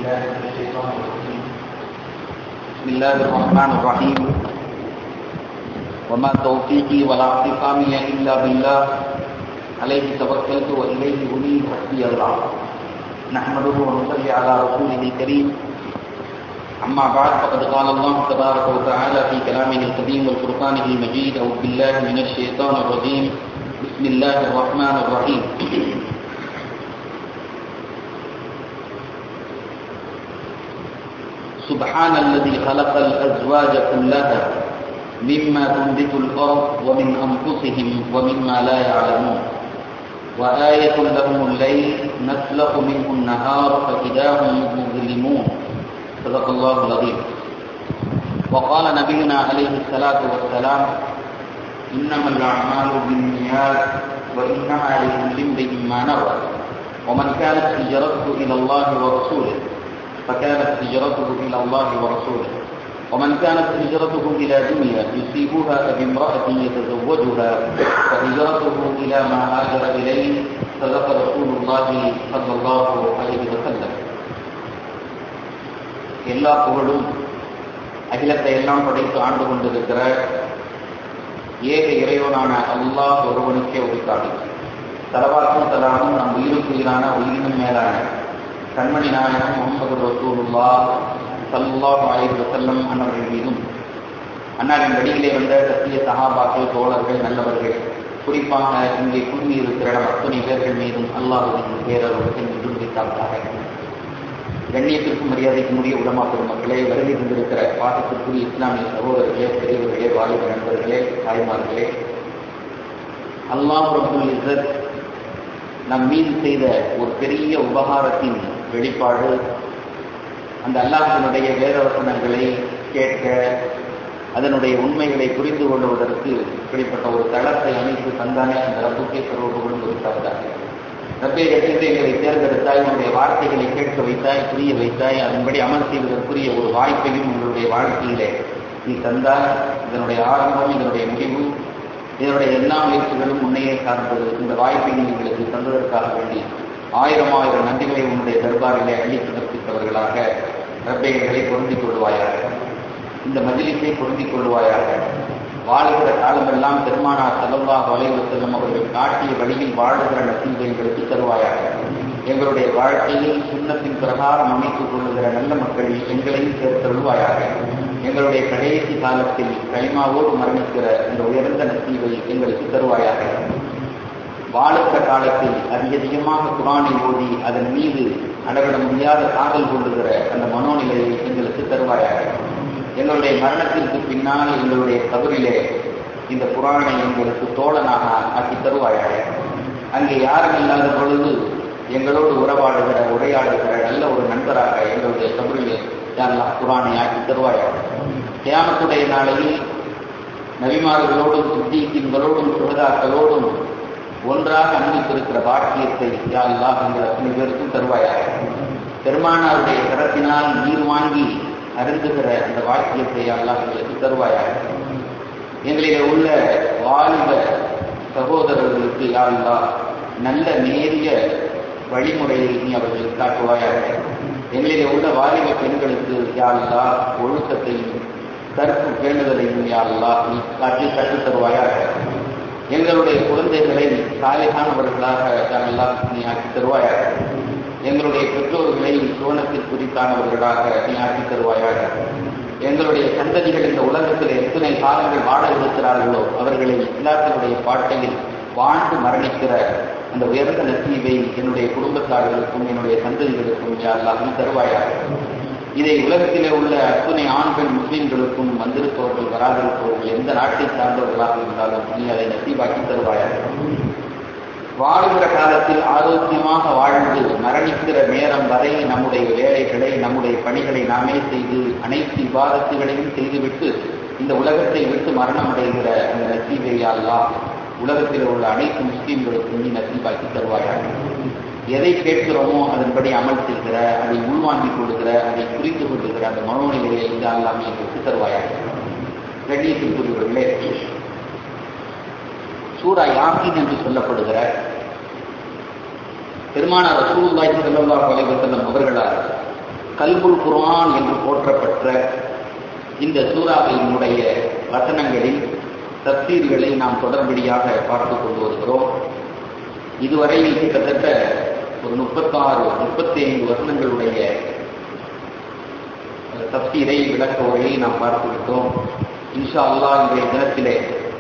بالله من الشيطان الرجيم بسم الله الرحمن الرحيم وما توفيقي ولا اعتصامي الا بالله عليه توكلت واليه انيب حسبي الله نحمده ونصلي على رسوله الكريم أما بعد فقد قال الله تبارك وتعالى في كلامه القديم والفرقانه المجيد أعوذ بالله من الشيطان الرجيم بسم الله الرحمن الرحيم سبحان الذي خلق الأزواج كلها مما تنبت الأرض ومن أنفسهم ومما لا يعلمون وآية لهم الليل نسلخ منه النهار فإذا هم مظلمون صدق الله العظيم وقال نبينا عليه الصلاة والسلام إنما الأعمال بالنيات وإنما لكل امرئ ما نوى ومن كانت هجرته إلى الله ورسوله فكانت هجرته إلى الله ورسوله ومن كانت هجرته إلى دنيا يصيبها بامرأة يتزوجها فهجرته إلى ما هاجر إليه صدق رسول الله صلى الله عليه وسلم எல்லா புகழும் அகிலத்தை எல்லாம் படைத்து ஆண்டு கொண்டிருக்கிற ஏக இறைவனான அல்லாஹ் ஒருவனுக்கே உரித்தாடு தலவாக்கும் தலாமும் நம் உயிருக்கு உயிரான உயிரினும் மேலான கண்மணி நாயகம் முகமது ரசூலுல்லா சல்லாஹ் அலைஹி வசல்லம் அன்னவர்கள் மீதும் அன்னாரின் வழியிலே வந்த சத்திய சகாபாக்கள் தோழர்கள் நல்லவர்கள் குறிப்பாக இங்கே குழுமி இருக்கிற அத்தனை பேர்கள் மீதும் அல்லாஹுவின் பேரர்களுக்கு நிர்வகித்தார்களாக கண்ணியத்திற்கும் மரியாதைக்கும் உரிய உலமா பெருமக்களே வருகை கொண்டிருக்கிற பாசத்திற்குரிய இஸ்லாமிய சகோதரர்களே பெரியவர்களே வாலிப நண்பர்களே தாய்மார்களே அல்லாஹ் ரபுல் இசத் நம் மீது செய்த ஒரு பெரிய உபகாரத்தின் வெளிப்பாடு அந்த அல்லாஹினுடைய வேதவசனங்களை கேட்க அதனுடைய உண்மைகளை புரிந்து கொள்வதற்கு இப்படிப்பட்ட ஒரு தளத்தை அமைத்து தந்தானே அந்த ரப்புக்கே சர்வபுகளும் இருக்கார்கள் ரப்பே கட்டிட்டு எங்களை தேர்ந்தெடுத்தாய் உன்னுடைய வார்த்தைகளை கேட்க வைத்தாய் புரிய வைத்தாய் அதன்படி அமல் செய்வதற்குரிய ஒரு வாய்ப்பையும் உங்களுடைய வாழ்க்கையிலே நீ தந்தாய் இதனுடைய ஆரம்பம் இதனுடைய முடிவு இதனுடைய எல்லா முயற்சிகளும் முன்னையே சார்ந்தது இந்த வாய்ப்பை நீ எங்களுக்கு தந்ததற்காக வேண்டி ஆயிரம் ஆயிரம் நன்றிகளை உன்னுடைய தர்பாரிலே அள்ளி சமர்ப்பித்தவர்களாக ரப்பைகளை பொருந்திக் கொள்வாயாக இந்த மதிலிசை பொருந்திக் கொள்வாயாக வாழுகிற காலமெல்லாம் பெருமானார் செல்லல்லா வளைவு செல்லும் அவர்கள் காட்டிய வழியில் வாழுகிற நசீவை எங்களுக்கு தருவாயாக எங்களுடைய வாழ்க்கையில் சுண்ணத்தின் பிரகாரம் அமைத்துக் கொள்ளுகிற நல்ல மக்களில் எங்களையும் சேர்த்தருள்வாயாக எங்களுடைய கடைசி காலத்தில் கைமாவோடு மரணிக்கிற இந்த உயர்ந்த நசீவை எங்களுக்கு தருவாயாக வாழுகிற காலத்தில் அதிகதிகமாக குரானை ஓதி அதன் மீது அளவிட முடியாத காதல் கொள்ளுகிற அந்த மனோநிலையை எங்களுக்கு தருவாயாக எங்களுடைய மரணத்திற்கு பின்னால் எங்களுடைய கபரிலே இந்த புராணை எங்களுக்கு தோழனாக ஆக்கி தருவாயாக அங்கே யாரும் இல்லாத பொழுது எங்களோடு உறவாடுகிற உரையாடுகிற நல்ல ஒரு நண்பராக எங்களுடைய கபரிலே யாரெல்லாம் குரானை ஆக்கி தருவாயாக தியானத்துடைய நாளையில் நபிமார்களோடும் சித்திகளோடும் சுகதாக்களோடும் ஒன்றாக அனுமதித்திருக்கிற பாக்கியத்தை யாரெல்லாம் எங்கள் அத்தனை பேருக்கும் தருவாயாக பெருமானாருடைய கரத்தினால் நீர் வாங்கி அருந்துகிற அந்த வாக்கியத்தை அல்லாஹ் எங்களுக்கு தருவாயாக எங்களிலே உள்ள வாலிப சகோதரர்களுக்கு யாருலா நல்ல நேரிய வழிமுறையை நீ அவர்களுக்கு காட்டுவாயாக எங்களிலே உள்ள வாலிப பெண்களுக்கு யாருலா ஒழுக்கத்தையும் கருப்பு பேணுதலையும் யாருலா நீ காட்டி கற்றுத் தருவாயாக எங்களுடைய குழந்தைகளை சாலைகானவர்களாக யாரெல்லாம் நீ ஆக்கி தருவாயாக எங்களுடைய பெற்றோர்களை சுவனத்தில் குறித்தானவர்களாக நீ ஆக்கி தருவாயாக எங்களுடைய சந்ததிகள் இந்த உலகத்தில் எத்தனை காலங்கள் வாழ இருக்கிறார்களோ அவர்களை இஸ்லாத்தினுடைய பாட்டையில் வாழ்ந்து மரணிக்கிற அந்த உயர்ந்த நசீவை என்னுடைய குடும்பத்தார்களுக்கும் என்னுடைய சந்ததிகளுக்கும் யாரெல்லாம் நீ தருவாயாக இதை உலகத்திலே உள்ள அத்துணை ஆண் பெண் முஸ்லீம்களுக்கும் வந்திருப்பவர்கள் வராதிருப்பவர்கள் எந்த நாட்டை சார்ந்தவர்களாக இருந்தாலும் நீ அதை நசீவாக்கி தருவாயாக வாழ்கிற காலத்தில் ஆரோக்கியமாக வாழ்ந்து மரணிக்கிற நேரம் வரை நம்முடைய வேலைகளை நம்முடைய பணிகளை நாமே செய்து அனைத்து விவாதத்துகளையும் செய்துவிட்டு இந்த உலகத்தை விட்டு மரணம் அடைகிற அந்த நசீவையால்லாம் உலகத்தில் உள்ள அனைத்து முஸ்லீம்களுக்கும் நீ நசீவாக்கி தருவாயாக எதை கேட்கிறோமோ அதன்படி அமல் செய்கிற அதை உள்வாங்கிக் கொள்கிற அதை புரிந்து கொள்ளுகிற அந்த மனோநிலையை இதெல்லாம் நீ பெற்று தருவாயாக கண்ணியத்திற்குரியவர்களே சூரா யாசின் என்று சொல்லப்படுகிற பெருமானார் ரசூலுல்லாஹி ஸல்லல்லாஹு அலைஹி வஸல்லம் அவர்களால் கல்புல் குர்ஆன் என்று போற்றப்பட்ட இந்த சூறாவினுடைய வசனங்களில் தப்சீர்களை நாம் தொடர்படியாக பார்த்து கொண்டு வருகிறோம் இதுவரையில் கிட்டத்தட்ட ஒரு முப்பத்தாறு முப்பத்தி ஐந்து வசனங்களுடைய தப்சீரை விளக்க உரையை நாம் பார்த்து விட்டோம் இன்ஷா அல்லாஹ் இன்றைய தினத்திலே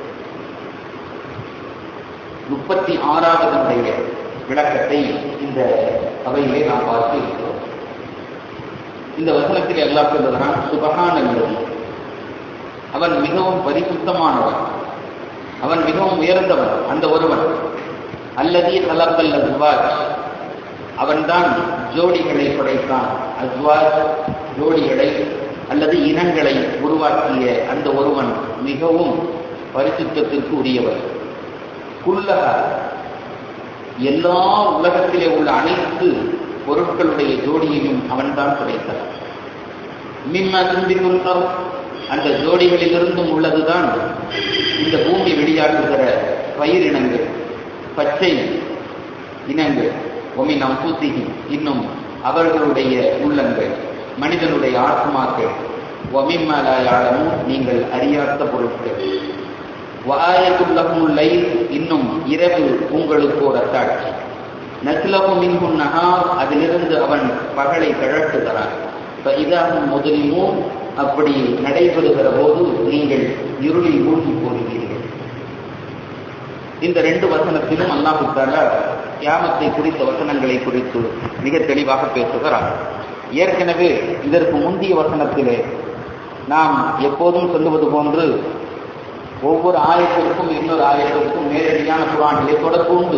முப்பத்தி ஆறாவதனுடைய விளக்கத்தை இந்த அவையிலே நாம் பார்த்து இருக்கிறோம் இந்த வசனத்தில் அல்லாஹ் சொல்லுகிறான் சுபகான் என்பது அவன் மிகவும் பரிசுத்தமானவன் அவன் மிகவும் உயர்ந்தவன் அந்த ஒருவன் அல்லது கலப்பல் அஸ்வாஜ் அவன்தான் ஜோடிகளை படைத்தான் அஸ்வாஜ் ஜோடிகளை அல்லது இனங்களை உருவாக்கிய அந்த ஒருவன் மிகவும் பரிசுத்தத்திற்கு உரியவன் குல்லக எல்லா உலகத்திலே உள்ள அனைத்து பொருட்களுடைய ஜோடியையும் அவன்தான் படைத்தான் மிம்ம தும்பிக்குள் அந்த ஜோடிகளிலிருந்தும் உள்ளதுதான் இந்த பூமி வெளியாக்குகிற பயிரினங்கள் பச்சை இனங்கள் ஒமின் அம்பூசிகி இன்னும் அவர்களுடைய உள்ளங்கள் மனிதனுடைய ஆத்மாக்கள் ஒமிம்மலாயாளமும் நீங்கள் அறியாத பொருட்கள் வாயத்துள்ளகுமுல்லை இன்னும் இரவு உங்களுக்கு ஒரு அத்தாட்சி நஸ்லகு மின்குன் நகார் அதிலிருந்து அவன் பகலை கழட்டுகிறான் இதாகும் முதலிமும் அப்படி நடைபெறுகிற போது நீங்கள் இருளில் மூழ்கி போகிறீர்கள் இந்த ரெண்டு வசனத்திலும் அல்லாஹுத்தால கியாமத்தை குறித்த வசனங்களை குறித்து மிக தெளிவாக பேசுகிறார் ஏற்கனவே இதற்கு முந்தைய வசனத்திலே நாம் எப்போதும் சொல்லுவது போன்று ஒவ்வொரு ஆயத்திற்கும் இன்னொரு ஆயத்திற்கும் நேரடியான குரானிலே தொடர்பு உண்டு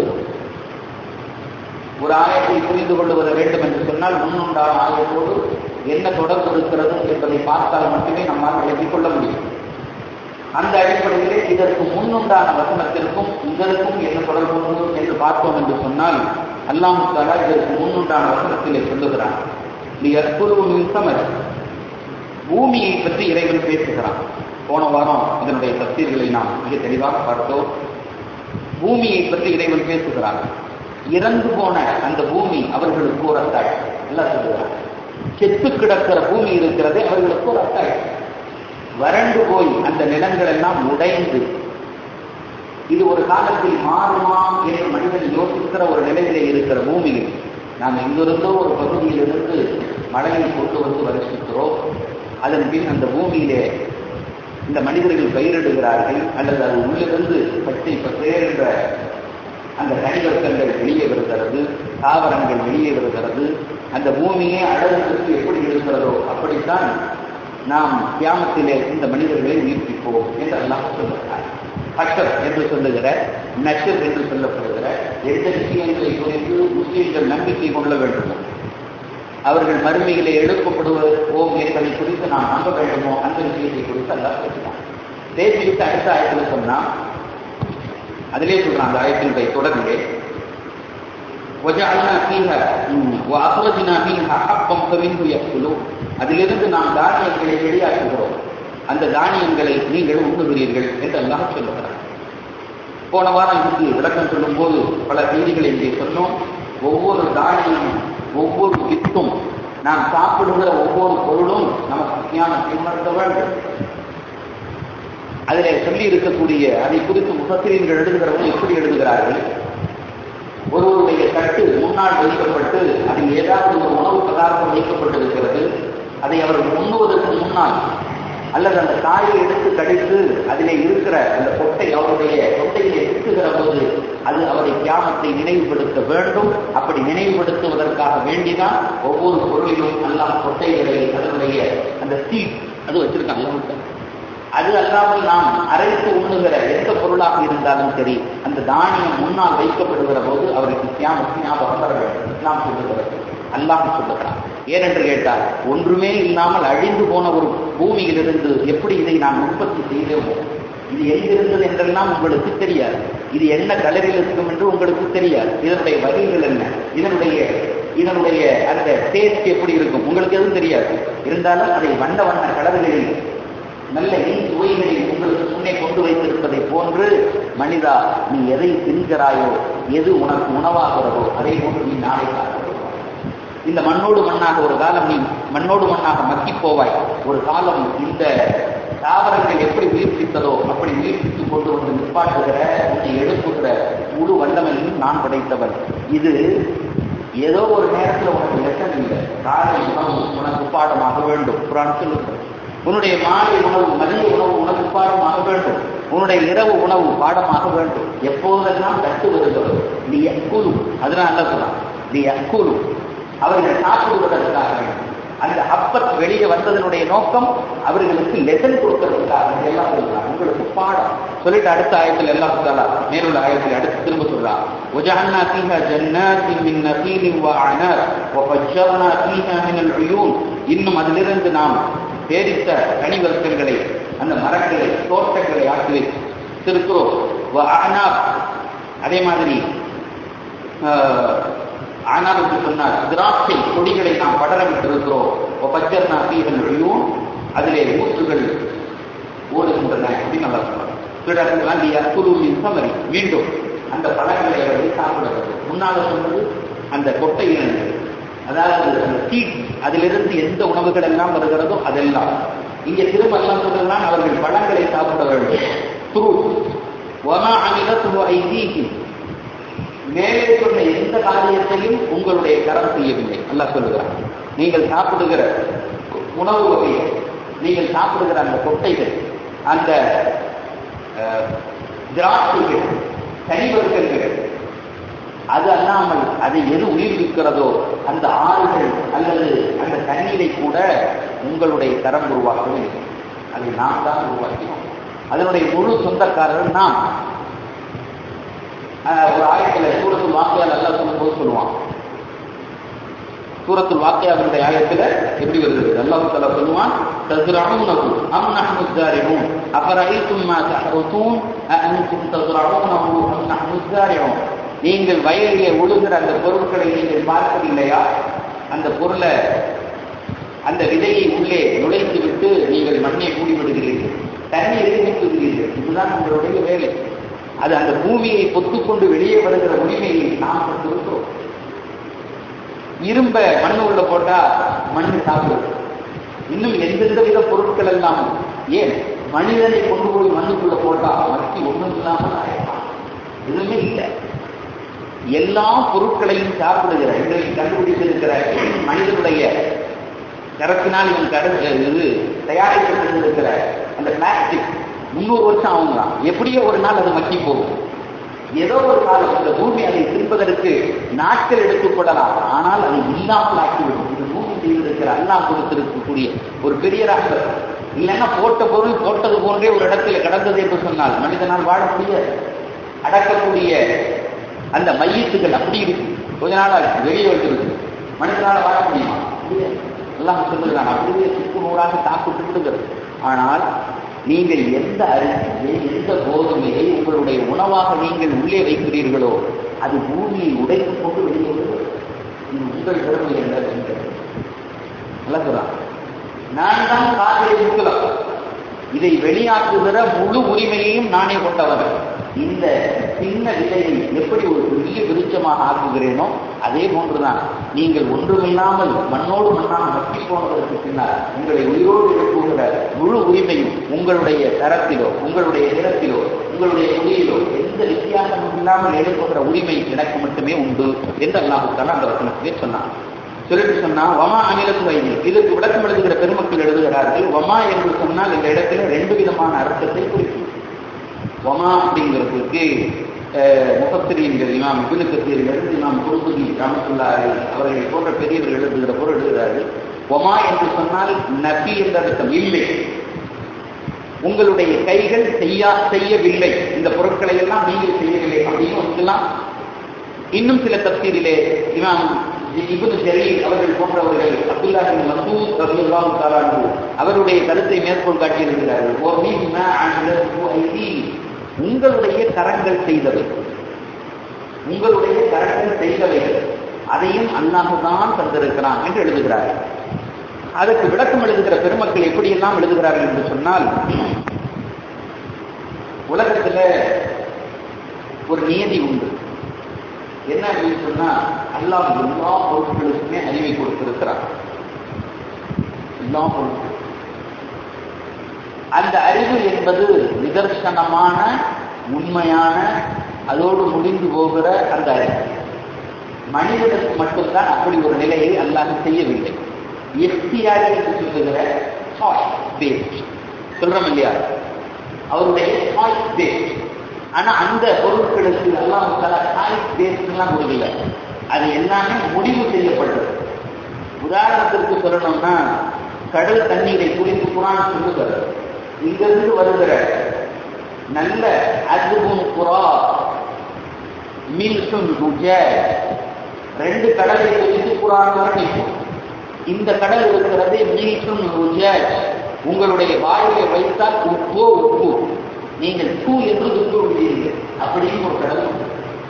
ஒரு ஆயத்தை புரிந்து கொள்ளுவத வேண்டும் என்று சொன்னால் முன்னுண்டான ஆயத்தோடு என்ன தொடர்பு இருக்கிறது என்பதை பார்த்தால் மட்டுமே நம்மால் விளங்கிக் கொள்ள முடியும் அந்த அடிப்படையிலே இதற்கு முன்னுண்டான வசனத்திற்கும் இதற்கும் என்ன தொடர்பு உண்டு என்று பார்த்தோம் என்று சொன்னால் அல்லாம் தாலா இதற்கு முன்னுண்டான வசனத்திலே சொல்லுகிறான் நீ அற்புரு மின்சமர் பூமியை பற்றி இறைவன் பேசுகிறான் போன வாரம் இதனுடைய தப்சீர்களை நாம் மிக தெளிவாக பார்த்தோம் பூமியை பற்றி இறைவன் பேசுகிறான் இறந்து போன அந்த பூமி அவர்களுக்கு ஒரு அத்தாய் எல்லாம் சொல்லுகிறார் செத்து கிடக்கிற பூமி இருக்கிறதே அவர்களுக்கு ஒரு அத்தாய் வறண்டு போய் அந்த நிலங்கள் எல்லாம் உடைந்து இது ஒரு காலத்தில் மாறுமா என்று மனிதன் யோசிக்கிற ஒரு நிலையிலே இருக்கிற பூமியில் நாம் எங்கிருந்தோ ஒரு பகுதியிலிருந்து மழையை கொண்டு வந்து வருஷிக்கிறோம் அதன் பின் அந்த பூமியிலே இந்த மனிதர்கள் பயிரிடுகிறார்கள் அல்லது அது உள்ளிருந்து பச்சை பசேர் என்ற அந்த கனிவர்க்கங்கள் வெளியே வருகிறது தாவரங்கள் வெளியே வருகிறது அந்த பூமியே அழகுக்கு எப்படி இருக்கிறதோ அப்படித்தான் நாம் கியாமத்திலே இந்த மனிதர்களை உயிர்ப்பிப்போம் என்று எல்லாம் சொல்லுகிறார் ஹஷர் என்று சொல்லுகிற நஷர் என்று சொல்லப்படுகிற எந்த விஷயங்களை குறித்து முஸ்லீம்கள் நம்பிக்கை கொள்ள வேண்டுமோ அவர்கள் மறுமையிலே எழுப்பப்படுவோம் என்பதை குறித்து நாம் நம்ப வேண்டுமோ அந்த விஷயத்தை குறித்து எல்லாம் பேசினார் பேசிவிட்டு அடுத்த ஆயத்தில் சொன்னா அதிலே சொல்றான் அந்த ஆயத்தினுடைய தொடர்பிலே وجعلنا فيها واخرجنا منها حبا فمنه ياكلون அதிலிருந்து நாம் தானியங்களை வெளியாக்குகிறோம் அந்த தானியங்களை நீங்கள் உண்ணுகிறீர்கள் என்று அல்லாஹ் சொல்லுகிறார் போன வாரம் இதுக்கு விளக்கம் சொல்லும் போது பல செய்திகளை இங்கே சொன்னோம் ஒவ்வொரு தானியமும் ஒவ்வொரு வித்தும் நாம் சாப்பிடுகிற ஒவ்வொரு பொருளும் நமக்கு ஞானத்தை உணர்த்த வேண்டும் அதிலே சொல்லி இருக்கக்கூடிய அதை குறித்து முகத்திரீர்கள் எழுதுகிறவர்கள் எப்படி எழுதுகிறார்கள் ஒருவருடைய தட்டு முன்னால் வைக்கப்பட்டு அதில் ஏதாவது ஒரு உணவு பதார்த்தம் வைக்கப்பட்டிருக்கிறது அதை அவர்கள் உண்ணுவதற்கு முன்னால் அல்லது அந்த காயை எடுத்து கடித்து அதிலே இருக்கிற அந்த கொட்டை அவருடைய கொட்டையிலே சுற்றுகிற போது அது அவரை கியாமத்தை நினைவுபடுத்த வேண்டும் அப்படி நினைவுபடுத்துவதற்காக வேண்டிதான் ஒவ்வொரு பொருளிலும் எல்லாம் கொட்டைகளை அதனுடைய அந்த சீட் அது வச்சிருக்காங்க அது அல்லாமல் நாம் அரைத்து உண்ணுகிற எந்த பொருளாக இருந்தாலும் சரி அந்த தானியம் முன்னால் வைக்கப்படுகிற போது அவருக்கு தியாமத்து ஞாபகம் வர வேண்டும் இஸ்லாம் சொல்லுகிறது அல்லாஹ் சொல்லுகிறார் ஏனென்று கேட்டால் ஒன்றுமே இல்லாமல் அழிந்து போன ஒரு பூமியிலிருந்து எப்படி இதை நாம் உற்பத்தி செய்தோமோ இது எங்கிருந்தது என்றெல்லாம் உங்களுக்கு தெரியாது இது என்ன கலரில் இருக்கும் என்று உங்களுக்கு தெரியாது இதனுடைய வகைகள் என்ன இதனுடைய இதனுடைய அந்த டேஸ்ட் எப்படி இருக்கும் உங்களுக்கு எதுவும் தெரியாது இருந்தாலும் அதை வண்ண வண்ண கலர்களில் நல்ல இன் சுவைகளை உங்களுக்கு முன்னே கொண்டு வைத்திருப்பதை போன்று மனிதா நீ எதை தின்கிறாயோ எது உனக்கு உணவாகிறதோ அதே போன்று நீ நாளை இந்த மண்ணோடு மண்ணாக ஒரு காலம் நீ மண்ணோடு மண்ணாக மக்கி போவாய் ஒரு காலம் இந்த தாவரங்கள் எப்படி உயிர்ப்பித்ததோ அப்படி உயிர்ப்பித்து கொண்டு வந்து நிப்பாட்டுகிற உன்னை எழுப்புகிற முழு வல்லமையும் நான் படைத்தவன் இது ஏதோ ஒரு நேரத்தில் உனக்கு லெசன் இல்லை காலை உணவு உனக்கு பாடமாக வேண்டும் குரான் சொல்லுங்கள் உன்னுடைய மாலை உணவு மதிய உணவு உனக்கு பாடமாக வேண்டும் உன்னுடைய இரவு உணவு பாடமாக வேண்டும் எப்போதெல்லாம் தட்டு வருகிறதோ நீ அக்குழு அதனால அல்ல சொல்லலாம் நீ அக்குழு அவர்கள் சாப்பிடுவதற்காக வேண்டும் அந்த அப்பத் வெளியே வந்ததனுடைய நோக்கம் அவர்களுக்கு லெசன் கொடுக்கறதுக்காக எல்லாம் சொல்றாங்க உங்களுக்கு பாடம் சொல்லிட்டு அடுத்த ஆயத்தில் எல்லாம் சொல்லலாம் மேலுள்ள ஆயத்தில் அடுத்து திரும்ப சொல்றான் وجعلنا فيها جنات من نخيل وأعناب وفجرنا فيها من العيون இன்னும் அதிலிருந்து நாம் பேரித்த கனிவர்க்கங்களை அந்த மரங்களை தோட்டங்களை ஆக்கி வைத்திருக்கிறோம் அனாப் அதே மாதிரி ஆனால் என்று சொன்னார் திராட்சை கொடிகளை நாம் படர விட்டிருக்கிறோம் பச்சர்னா பீகன் ஒழியும் அதிலே ஊற்றுகள் ஓடுகின்றன அப்படின்னு நல்லா சொல்றாங்க குருவின் சமரி மீண்டும் அந்த பழங்களை அவர்கள் சாப்பிடுறது முன்னால சொன்னது அந்த கொட்டை இனங்கள் அதாவது அந்த சீட் அதிலிருந்து எந்த உணவுகள் எல்லாம் வருகிறதோ அதெல்லாம் இங்க திரும்ப எல்லாம் சொல்றதுனா அவர்கள் பழங்களை சாப்பிட வேண்டும் ஃப்ரூட் ஒமா அமிலத்து ஐதீகி மேலே சொன்ன எந்த காரியத்தையும் உங்களுடைய கரம் செய்யவில்லை அல்லாஹ் சொல்லுகிறார் நீங்கள் சாப்பிடுகிற உணவு வகைகள் நீங்கள் சாப்பிடுகிற அந்த கொட்டைகள் அந்த திராட்சைகள் கனிவர்க்கங்கள் அது அல்லாமல் அதை எது உயிர்விக்கிறதோ அந்த ஆறுகள் அல்லது அந்த தண்ணீரை கூட உங்களுடைய கரம் உருவாக்கவில்லை அதை நாம் தான் உருவாக்கினோம் அதனுடைய முழு சொந்தக்காரர்கள் நாம் ஒரு ஆயத்தில் சூரத்துல் வாக்கியால் நல்லா சொல்லும்போது சொல்லுவான் சூரத்துல் வாக்கியாவினுடைய ஆயத்தில் எப்படி வருகிறது அல்லாஹு தலா சொல்லுவான் தஸ்ரஊனஹு அம் நஹ்னு ஸாரிஊன் அஃபரைத்தும் மா தஹருதூன் அஅன்தும் தஸ்ரஊனஹு அம் நஹ்னு ஸாரிஊன் நீங்கள் வயலிலே உழுகிற அந்த பொருட்களை நீங்கள் பார்க்கவில்லையா அந்த பொருளை அந்த விதையை உள்ளே நுழைத்து விட்டு நீங்கள் மண்ணை மூடி விடுகிறீர்கள் தண்ணீரை ஊற்றுகிறீர்கள் இதுதான் உங்களுடைய வேலை அது அந்த பூமியை பொத்துக்கொண்டு வெளியே வருகிற உரிமையை நாம் கொண்டிருக்கிறோம் இரும்ப மண் உள்ள போட்டா மண் சாப்பிடுது இன்னும் எந்தெந்த வித பொருட்கள் எல்லாம் ஏன் மனிதனை கொண்டு போய் மண்ணுக்குள்ள போட்டா மக்கி ஒண்ணும் இல்லாமல் ஆயிடலாம் எதுவுமே இல்லை எல்லா பொருட்களையும் சாப்பிடுகிற இன்றைக்கு கண்டுபிடித்திருக்கிற மனிதனுடைய கரத்தினால் இவன் கரு இது தயாரிக்கப்பட்டிருக்கிற அந்த பிளாஸ்டிக் முன்னூறு வருஷம் ஆகுங்களாம் எப்படியோ ஒரு நாள் அது மக்கி போகும் ஏதோ ஒரு காலம் இந்த பூமி அதை திரும்பதற்கு நாட்கள் எடுத்துக்கொள்ளலாம் ஆனால் அது இல்லாமல் ஆக்கிவிடும் இது பூமி செய்திருக்கிற அல்லாஹ் கொடுத்திருக்கக்கூடிய ஒரு பெரிய ராஷ்டிரம் இல்லைன்னா போட்ட பொருள் போட்டது போன்றே ஒரு இடத்துல கிடந்தது என்று சொன்னால் மனிதனால் வாழ முடியாது அடக்கக்கூடிய அந்த மையத்துகள் அப்படி இருக்கு கொஞ்ச நாள் வெளியே வந்துருக்கு மனிதனால் வாழ முடியுமா எல்லாம் சொல்லுகிறான் அப்படியே சுக்கு நூறாக சாப்பிட்டு விடுகிறது ஆனால் நீங்கள் எந்த அரிசியை எந்த கோதுமையை உங்களுடைய உணவாக நீங்கள் உள்ளே வைக்கிறீர்களோ அது பூமியை உடைத்துக் கொண்டு வெளியே வருகிறது இது உங்கள் திறமை என்ன நல்லா சொல்றான் நான் தான் காதிரை முக்கலாம் இதை வெளியாக்குகிற முழு உரிமையையும் நானே கொண்டவன் இந்த சின்ன விதையை எப்படி ஒரு பெரிய விருட்சமாக ஆக்குகிறேனோ அதே போன்றுதான் நீங்கள் ஒன்றுமில்லாமல் மண்ணோடு மண்ணாக மக்கி போனதற்கு பின்னால் உங்களை உயிரோடு எழுப்புகிற முழு உரிமையும் உங்களுடைய தரத்திலோ உங்களுடைய நிறத்திலோ உங்களுடைய மொழியிலோ எந்த வித்தியாசமும் இல்லாமல் எழுப்புகிற உரிமை எனக்கு மட்டுமே உண்டு என்று அல்லாஹுத்தால அந்த வசனத்திலே சொன்னான் சொல்லிட்டு சொன்னா வமா அனிலத்து வைதி இதற்கு விளக்கம் எழுதுகிற பெருமக்கள் எழுதுகிறார்கள் வமா என்று சொன்னால் இந்த இடத்துல ரெண்டு விதமான அர்த்தத்தை குறிக்கும் வமா அப்படிங்கிறதுக்கு முகத்திரியன்கள் இமாம் இபினு கத்தீரிலிருந்து இமாம் குருபதி ராமத்துல்லாரி அவர்கள் போன்ற பெரியவர்கள் எழுதுகிற பொருள் எழுதுகிறார்கள் ஒமா என்று சொன்னால் நபி என்ற அர்த்தம் இல்லை உங்களுடைய கைகள் செய்யா செய்யவில்லை இந்த பொருட்களை எல்லாம் நீங்கள் செய்யவில்லை அப்படின்னு வந்துலாம் இன்னும் சில தப்தீரிலே இமாம் இபுது ஜலீல் அவர்கள் போன்றவர்கள் அப்துல்லா பின் மசூத் ரலியல்லாஹு தஆலா அவருடைய கருத்தை மேற்கோள் காட்டியிருக்கிறார்கள் உங்களுடைய கரங்கள் செய்தவை உங்களுடைய கரங்கள் செய்தவைகள் அதையும் அல்லாஹுதான் தந்திருக்கிறான் என்று எழுதுகிறார்கள் அதற்கு விளக்கம் எழுதுகிற பெருமக்கள் எப்படியெல்லாம் எழுதுகிறார்கள் என்று சொன்னால் உலகத்துல ஒரு நியதி உண்டு என்ன அப்படின்னு சொன்னா அல்லாஹ் எல்லா பொருட்களுக்குமே அறிவை கொடுத்திருக்கிறார் எல்லா பொருட்கள் அந்த அறிவு என்பது நிதர்சனமான உண்மையான அதோடு முடிந்து போகிற அந்த அறிவு மனிதனுக்கு மட்டும்தான் அப்படி ஒரு நிலையை அல்லாஹ் செய்யவில்லை எஃப்டிஆர் என்று சொல்லுகிற சாய்ஸ் பேஸ்ட் சொல்றோம் இல்லையா அவருடைய சாய்ஸ் பேஸ்ட் ஆனா அந்த பொருட்களுக்கு எல்லாம் சாய்ஸ் பேஸ்ட் எல்லாம் கொடுக்கல அது எல்லாமே முடிவு செய்யப்பட்டது உதாரணத்திற்கு சொல்லணும்னா கடல் தண்ணீரை குறித்து குரான் சொல்லுகிறது இங்கிருந்து வருகிற நல்ல அசுபுன் புறா மில்சுன் ரெண்டு கடலை குறித்து குரான் வர்ணிக்கும் இந்த கடல் இருக்கிறது மில்சுன் ருஜாஜ் உங்களுடைய வாயிலை வைத்தால் உப்போ உப்பு நீங்கள் பூ என்று துப்பு விடுவீர்கள் அப்படின்னு ஒரு கடல் உண்டு.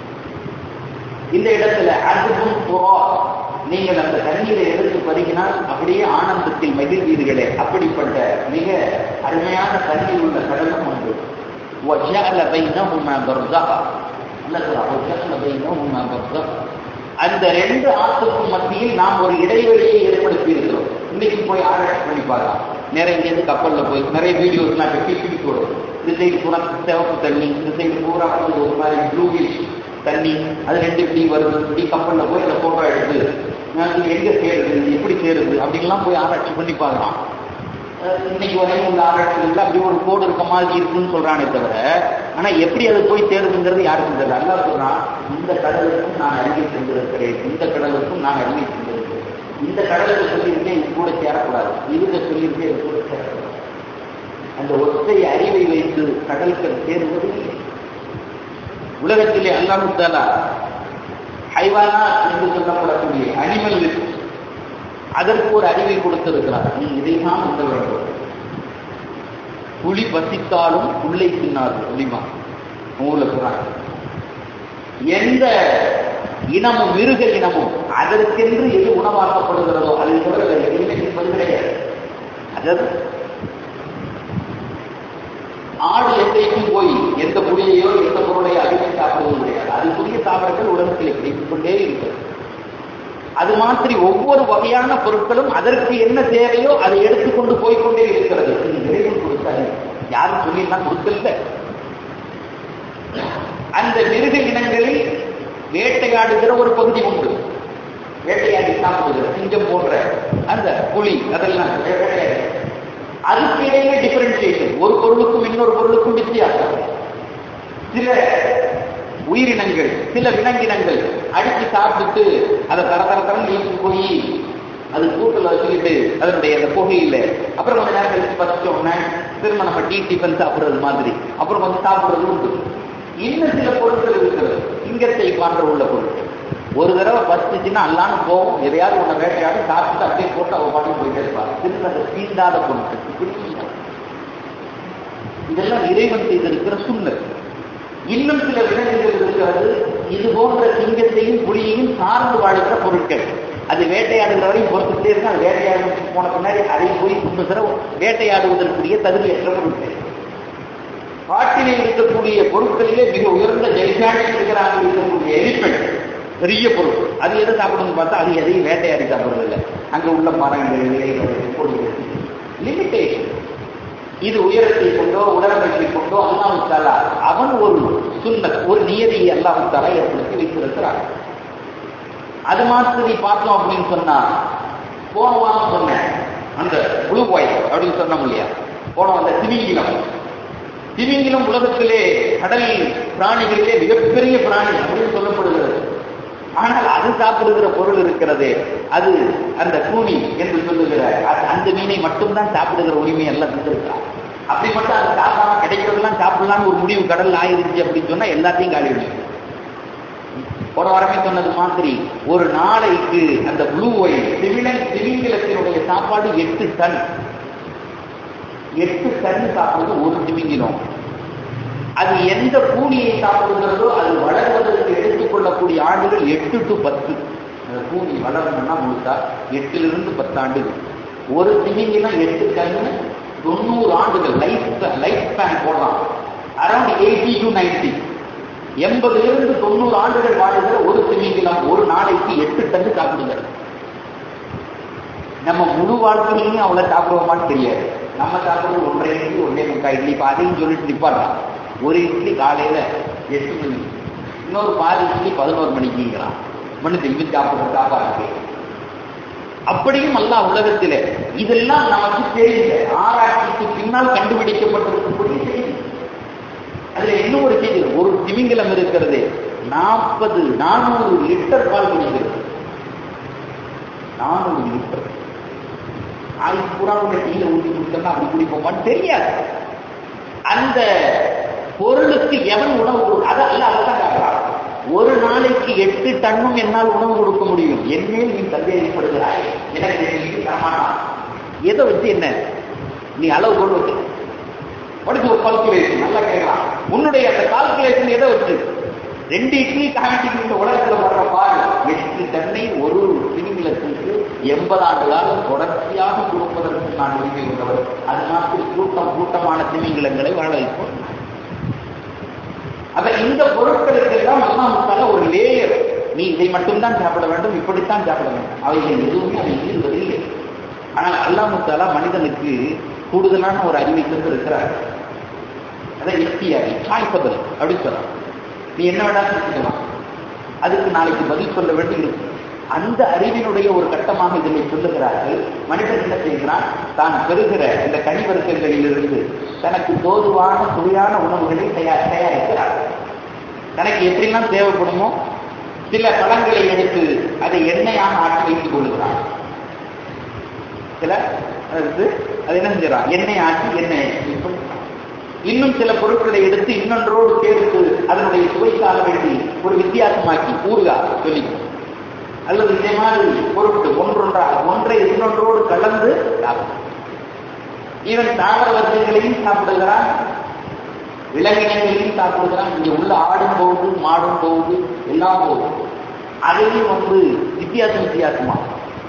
இந்த இடத்துல அசுபுன் புறா நீங்கள் அந்த தண்ணீரை எடுத்து பருகினால் அப்படியே ஆனந்தத்தில் மகிழ்வீர்களே அப்படிப்பட்ட மிக அருமையான தண்ணீர் உள்ள கடலும் உண்டு وَجَعَلَ بَيْنَهُمَا بَرْزَخًا அல்ல சொல்றான் وَجَعَلَ بَيْنَهُمَا بَرْزَخًا அந்த ரெண்டு ஆற்றுக்கும் மத்தியில் நாம் ஒரு இடைவெளியை ஏற்படுத்தி இருக்கிறோம் இன்னைக்கு போய் ஆராய்ச்சி பண்ணி பார்க்கலாம் நிறைய இங்கேருந்து கப்பல்ல போய் நிறைய வீடியோஸ்லாம் வெட்டி பிடிச்சு விடும் இந்த சைடு பூரா சிவப்பு தண்ணி இந்த சைடு பூரா வந்து ஒரு மாதிரி ப்ளூவிஷ் தண்ணி அது ரெண்டு இப்படி வருது இப்படி கப்பல்ல போய் அந்த போட்டோ எடுத்து அஹ் இது எங்க சேருது இது எப்படி சேருது அப்படின்லாம் போய் ஆராய்ச்சி பண்ணி பார்க்கலாம் அஹ் இன்னைக்கு வரையும் உள்ள ஆராய்ச்சிகள் அப்படி ஒரு கோடு இருக்க மாதிரி இருக்குன்னு சொல்றானே தவிர ஆனா எப்படி அது போய் சேருதுங்கிறது யாருக்கும் தெரியல அல்லா சொல்றான் இந்த கடலுக்கும் நான் அறிவை சென்றிருக்கிறேன் இந்த கடலுக்கும் நான் அறிவை சென்றிருக்கிறேன் இந்த கடலுக்கு சொல்லியிருக்கேன் இது கூட சேரக்கூடாது இதுக்கு சொல்லியிருக்கேன் இது கூட சேரக்கூடாது அந்த ஒற்றை அறிவை வைத்து கடலுக்கு சேருவது இல்லை உலகத்திலே அல்லாஹு தாலா ஹைவானா என்று சொல்லப்படக்கூடிய அனிமல் லிஸ்ட் அதற்கு ஒரு அறிவை கொடுத்திருக்கிறார் நீ இதைதான் உண்ண வேண்டும் புலி பசித்தாலும் புல்லை தின்னாது புலிமா நூல சொல்றாங்க எந்த இனமும் மிருக இனமும் அதற்கென்று எது உணவாக்கப்படுகிறதோ அதை தவிர வேறு எதுவுமே தின்பது கிடையாது அதாவது ஆடு எந்தைக்கும் போய் எந்த புலியையோ எந்த பொருளையோ அடித்து சாப்பிடுவது கிடையாது அதுக்குரிய தாவரங்கள் உலகத்தில் கிடைத்துக் கொண்டே இருக்கிறது அது மாதிரி ஒவ்வொரு வகையான பொருட்களும் அதற்கு என்ன தேவையோ அதை எடுத்துக்கொண்டு போய்க்கொண்டே இருக்கிறது இது இறைவன் கொடுத்தாரு யாரும் சொல்லிலாம் கொடுக்கல அந்த மிருக இனங்களில் வேட்டையாடுகிற ஒரு பகுதி உண்டு வேட்டையாடி சாப்பிடுகிற சிங்கம் போன்ற அந்த புலி அதெல்லாம் வேட்டையாடி அதுக்கு இடையில டிஃபரன்சியேஷன் ஒரு பொருளுக்கும் இன்னொரு பொருளுக்கும் வித்தியாசம் சில உயிரினங்கள் சில விலங்கினங்கள் அடித்து சாப்பிட்டு அதை தர தர தரம் நீக்கி போய் அது கூட்டில் வச்சுக்கிட்டு அதனுடைய அந்த புகையில அப்புறம் கொஞ்ச நேரம் கழிச்சு பசிச்ச உடனே திரும்ப நம்ம டீ டிஃபன் சாப்பிடுறது மாதிரி அப்புறம் கொஞ்சம் சாப்பிடுறது உண்டு இன்னும் சில பொருட்கள் இருக்கிறது சிங்கத்தை போன்ற உள்ள பொருட்கள் ஒரு தடவை பசிச்சுன்னா அல்லான்னு போகும் எதையாவது உன்னை வேட்டையாடி சாப்பிட்டு அப்படியே போட்டு அவ பாட்டு போயிட்டே இருப்பாங்க திரும்ப அந்த தீண்டாத பொருட்கள் இப்படி இதெல்லாம் இறைவன் செய்திருக்கிற சுண்ணல் இன்னும் சில விலங்குகள் இருக்கிறது இது போன்ற சிங்கத்தையும் புலியையும் சார்ந்து வாழ்கிற பொருட்கள் அது வேட்டையாடுகிற வரையும் பொறுத்துட்டே இருக்கு அது வேட்டையாடு போன பின்னாடி அதை போய் கொண்டுகிற வேட்டையாடுவதற்குரிய தகுதியற்ற பொருட்கள் காட்டிலே இருக்கக்கூடிய பொருட்களிலே மிக உயர்ந்த ஜெய்சாண்டி இருக்கிறாங்க இருக்கக்கூடிய எலிபென்ட் பெரிய பொருள் அது எதை சாப்பிடணும்னு பார்த்தா அது எதையும் வேட்டையாடி சாப்பிடுறது இல்லை அங்க உள்ள மரங்கள் இலைகள் பொருள்கள் லிமிட்டேஷன் இது உயரத்தை கொண்டோ உடலமைப்பை கொண்டோ அல்லாஹாலா அவன் ஒரு சுண்ணத் ஒரு நியதியை அல்லாஹாலா ஏற்படுத்தி வைத்திருக்கிறான் அது மாதிரி பார்த்தோம் அப்படின்னு சொன்னா போன வாரம் சொன்னேன் அந்த ப்ளூ ஒயிட் அப்படின்னு சொன்னோம் இல்லையா போன அந்த திமிங்கிலம் திமிங்கிலம் உலகத்திலே கடல் பிராணிகளிலே மிகப்பெரிய பிராணி அப்படின்னு சொல்லப்படுகிறது ஆனால் அது சாப்பிடுகிற பொருள் இருக்கிறது அது அந்த கூனி என்று சொல்லுகிற அது- அந்த மீனை மட்டும்தான் சாப்பிடுகிற உரிமை எல்லாம் தந்திருக்கிறார் அப்படி மட்டும் அது சாப்பிடாம கிடைக்கிறதெல்லாம் சாப்பிடலாம்னு ஒரு முடிவு கடல்ல ஆயிருச்சு அப்படின்னு சொன்னா எல்லாத்தையும் காலி பண்ணிடும் போன வாரமே சொன்னது மாதிரி ஒரு நாளைக்கு அந்த ப்ளூ ஒயிட் திமிழன் திமிங்கிலத்தினுடைய சாப்பாடு எட்டு டன் எட்டு டன் சாப்பிடுறது ஒரு திமிங்கிலம் அது எந்த கூனியை சாப்பிடுகிறதோ அது வளர்வதற்கு எடுத்துக்கொள்ளக்கூடிய ஆண்டுகள் எட்டு டு பத்து அந்த கூனி வளரணும்னா முழுத்தா எட்டிலிருந்து பத்து ஆண்டுகள் ஒரு திமிங்கிலம் எட்டு கண்ணு தொண்ணூறு ஆண்டுகள் லைஃப் லைஃப் ஸ்பேன் போடலாம் அரௌண்ட் எயிட்டி டு நைன்டி எண்பதிலிருந்து தொண்ணூறு ஆண்டுகள் வாழ்கிற ஒரு திமிங்கிலம் ஒரு நாளைக்கு எட்டு டன்னு சாப்பிடுகிறது நம்ம முழு வாழ்க்கையிலையும் அவ்வளவு சாப்பிடுவோமான்னு தெரியாது நம்ம சாப்பிடுறது ஒன்றரை இட்லி ஒன்றே முக்கால் இட்லி இப்போ அதையும் சொல்லிட்டு நிப்பாடுறான் ஒரு இட்லி காலையில எட்டு மணி இன்னொரு பாதி இட்லி பதினோரு மணிக்குங்கிறான் மண்ணு திரும்பி சாப்பிடுற சாப்பாடு அப்படியும் அல்ல உலகத்திலே இதெல்லாம் நமக்கு தெரியல ஆராய்ச்சிக்கு பின்னால் கண்டுபிடிக்கப்பட்டிருக்கக்கூடிய செய்தி அதுல இன்னும் ஒரு செய்தி ஒரு திமிங்கலம் இருக்கிறது நாற்பது நானூறு லிட்டர் பால் குடிக்கிறது நானூறு லிட்டர் ஆயுள் பூரா உள்ள டீல ஊற்றி குடிச்சோம்னா அப்படி குடிப்போமான்னு தெரியாது அந்த பொருளுக்கு எவன் உணவு கொடு அது அல்ல அதுதான் காட்டுறான் ஒரு நாளைக்கு எட்டு டன்னும் என்னால் உணவு கொடுக்க முடியும் என்னேல் நீ சந்தேகப்படுகிறாய் எனக்கு நீ தரமாட்டான் எதை வச்சு என்ன நீ அளவு கொண்டு வச்சு படிச்சு ஒரு கால்குலேஷன் நல்லா கேட்கலாம் உன்னுடைய அந்த கால்குலேஷன் எதை வச்சு ரெண்டு இட்லி காமிட்டிக்கு இந்த உலகத்துல வர்ற பால் எட்டு டன்னை ஒரு திமிங்கலத்திற்கு எண்பது ஆண்டு காலம் தொடர்ச்சியாக கொடுப்பதற்கு நான் உரிமை உள்ளவர் அதனால கூட்டம் கூட்டமான திமிங்கலங்களை வாழ வைப்போம் அப்ப இந்த பொருட்களுக்கு எல்லாம் அல்லாமுத்தால ஒரு லேயர் நீ இதை மட்டும்தான் சாப்பிட வேண்டும் இப்படித்தான் சாப்பிட வேண்டும் அவைகள் எதுவுமே அதை ஈடுவதில்லை ஆனால் அல்லாமுத்தாலா மனிதனுக்கு கூடுதலான ஒரு அறிவை தந்திருக்கிறார் அதான் இஃப்தியாரி சாய்ப்பதல் அப்படின்னு சொல்றான் நீ என்ன வேணாலும் செஞ்சுக்கலாம் அதுக்கு நாளைக்கு பதில் சொல்ல வேண்டி இருக்கும் அந்த அறிவினுடைய ஒரு கட்டமாக இதனை சொல்லுகிறார்கள் மனிதன் என்ன செய்கிறான் தான் பெறுகிற இந்த கனிவர்க்கங்களிலிருந்து தனக்கு தோதுவான சுவையான உணவுகளை தயார் தயாரிக்கிறார் தனக்கு எப்படிலாம் தேவைப்படுமோ சில பழங்களை எடுத்து அதை எண்ணெயாக ஆக்கி வைத்துக் கொள்ளுகிறான் சில அது அது என்ன செஞ்சிடறான் எண்ணெய் ஆக்கி எண்ணெய் இன்னும் சில பொருட்களை எடுத்து இன்னொன்றோடு சேர்த்து அதனுடைய சுவைக்காக வேண்டி ஒரு வித்தியாசமாக்கி ஊறுகா சொல்லி அல்லது இதே மாதிரி பொருட்கள் ஒன்றொன்றாக ஒன்றை இன்னொன்றோடு கலந்து சாப்பிடும் இவன் தாவர வர்க்கங்களையும் சாப்பிடுகிறான் விலங்கினங்களையும் சாப்பிடுகிறான் இங்க உள்ள ஆடும் போகுது மாடும் போகுது எல்லாம் போகுது அதையும் வந்து வித்தியாசம் வித்தியாசமா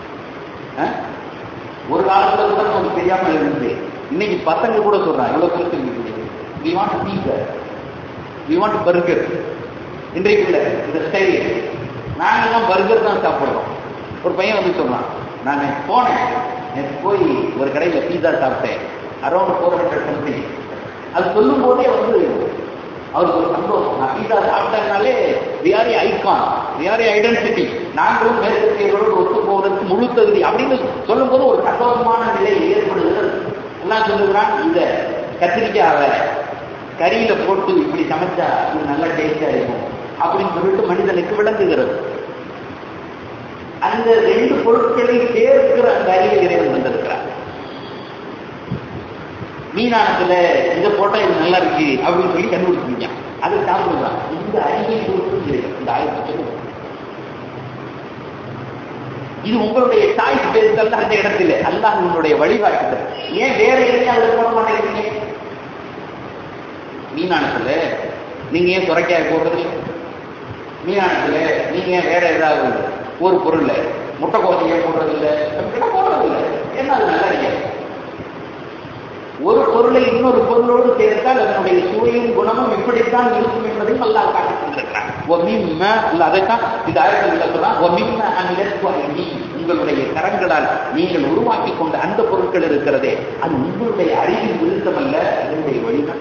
ஒரு காலத்துல கூட நமக்கு தெரியாம இருந்து இன்னைக்கு பசங்க கூட சொல்றான் எவ்வளவு பெருசு இருக்குது we want pizza we want burger இன்றைக்கு இல்ல இந்த ஸ்டைல் நாங்கெல்லாம் பர்கர் தான் சாப்பிடுறோம் ஒரு பையன் வந்து சொன்னான் நான் போனேன் எனக்கு போய் ஒரு கடையில் பீஸா சாப்பிட்டேன் அரௌண்ட் ஃபோர் ஹண்ட்ரட் சம்திங் அது சொல்லும் போதே வந்து அவருக்கு ஒரு சந்தோஷம் நான் பீஸா சாப்பிட்டதுனாலே வியாரி ஐகான் வியாரி ஐடென்டிட்டி நாங்களும் மேற்கத்தியர்களோடு ஒத்து போவதற்கு முழு தகுதி அப்படின்னு சொல்லும் போது ஒரு சந்தோஷமான நிலை ஏற்படுகிறது எல்லாம் சொல்லுகிறான் இந்த கத்திரிக்காவை கறியில போட்டு இப்படி சமைச்சா இது நல்ல டேஸ்டா இருக்கும் அப்படின்னு சொல்லிட்டு மனிதனுக்கு விளங்குகிறது அந்த ரெண்டு பொருட்களை சேர்க்கிற அந்த அறிவை இறைவன் வந்திருக்கிறார் மீனானத்துல இதை போட்டா இது நல்லா இருக்கு அப்படின்னு சொல்லி கண்டுபிடிச்சிருக்கான் அது சாப்பிடுறான் இந்த அறிவை பொறுத்து இருக்கு இந்த ஆய்வு இது உங்களுடைய சாய்ஸ் பேசுதல் அந்த இடத்துல அல்லாஹ் உங்களுடைய வழிகாட்டுதல் ஏன் வேற எங்கேயாவது போட மாட்டேங்கிறீங்க மீனானத்துல நீங்க ஏன் சுரைக்காய் போடுறது மீனானத்துல நீங்க ஏன் வேற ஏதாவது ஒரு பொருள்ல முட்டை கோசையே போடுறது இல்லை போடுறது இல்லை என்ன அது நல்லா இல்லை ஒரு பொருளை இன்னொரு பொருளோடு சேர்த்தால் அதனுடைய சுவையும் குணமும் இப்படித்தான் இருக்கும் என்பதையும் நல்லா காட்டிக்கொண்டிருக்கிறார் அதைத்தான் இந்த ஆயிரத்தில் சொல்றான் உங்களுடைய கரங்களால் நீங்கள் உருவாக்கி கொண்ட அந்த பொருட்கள் இருக்கிறதே அது உங்களுடைய அறிவின் விருத்தம் அல்ல அதனுடைய வழிதான்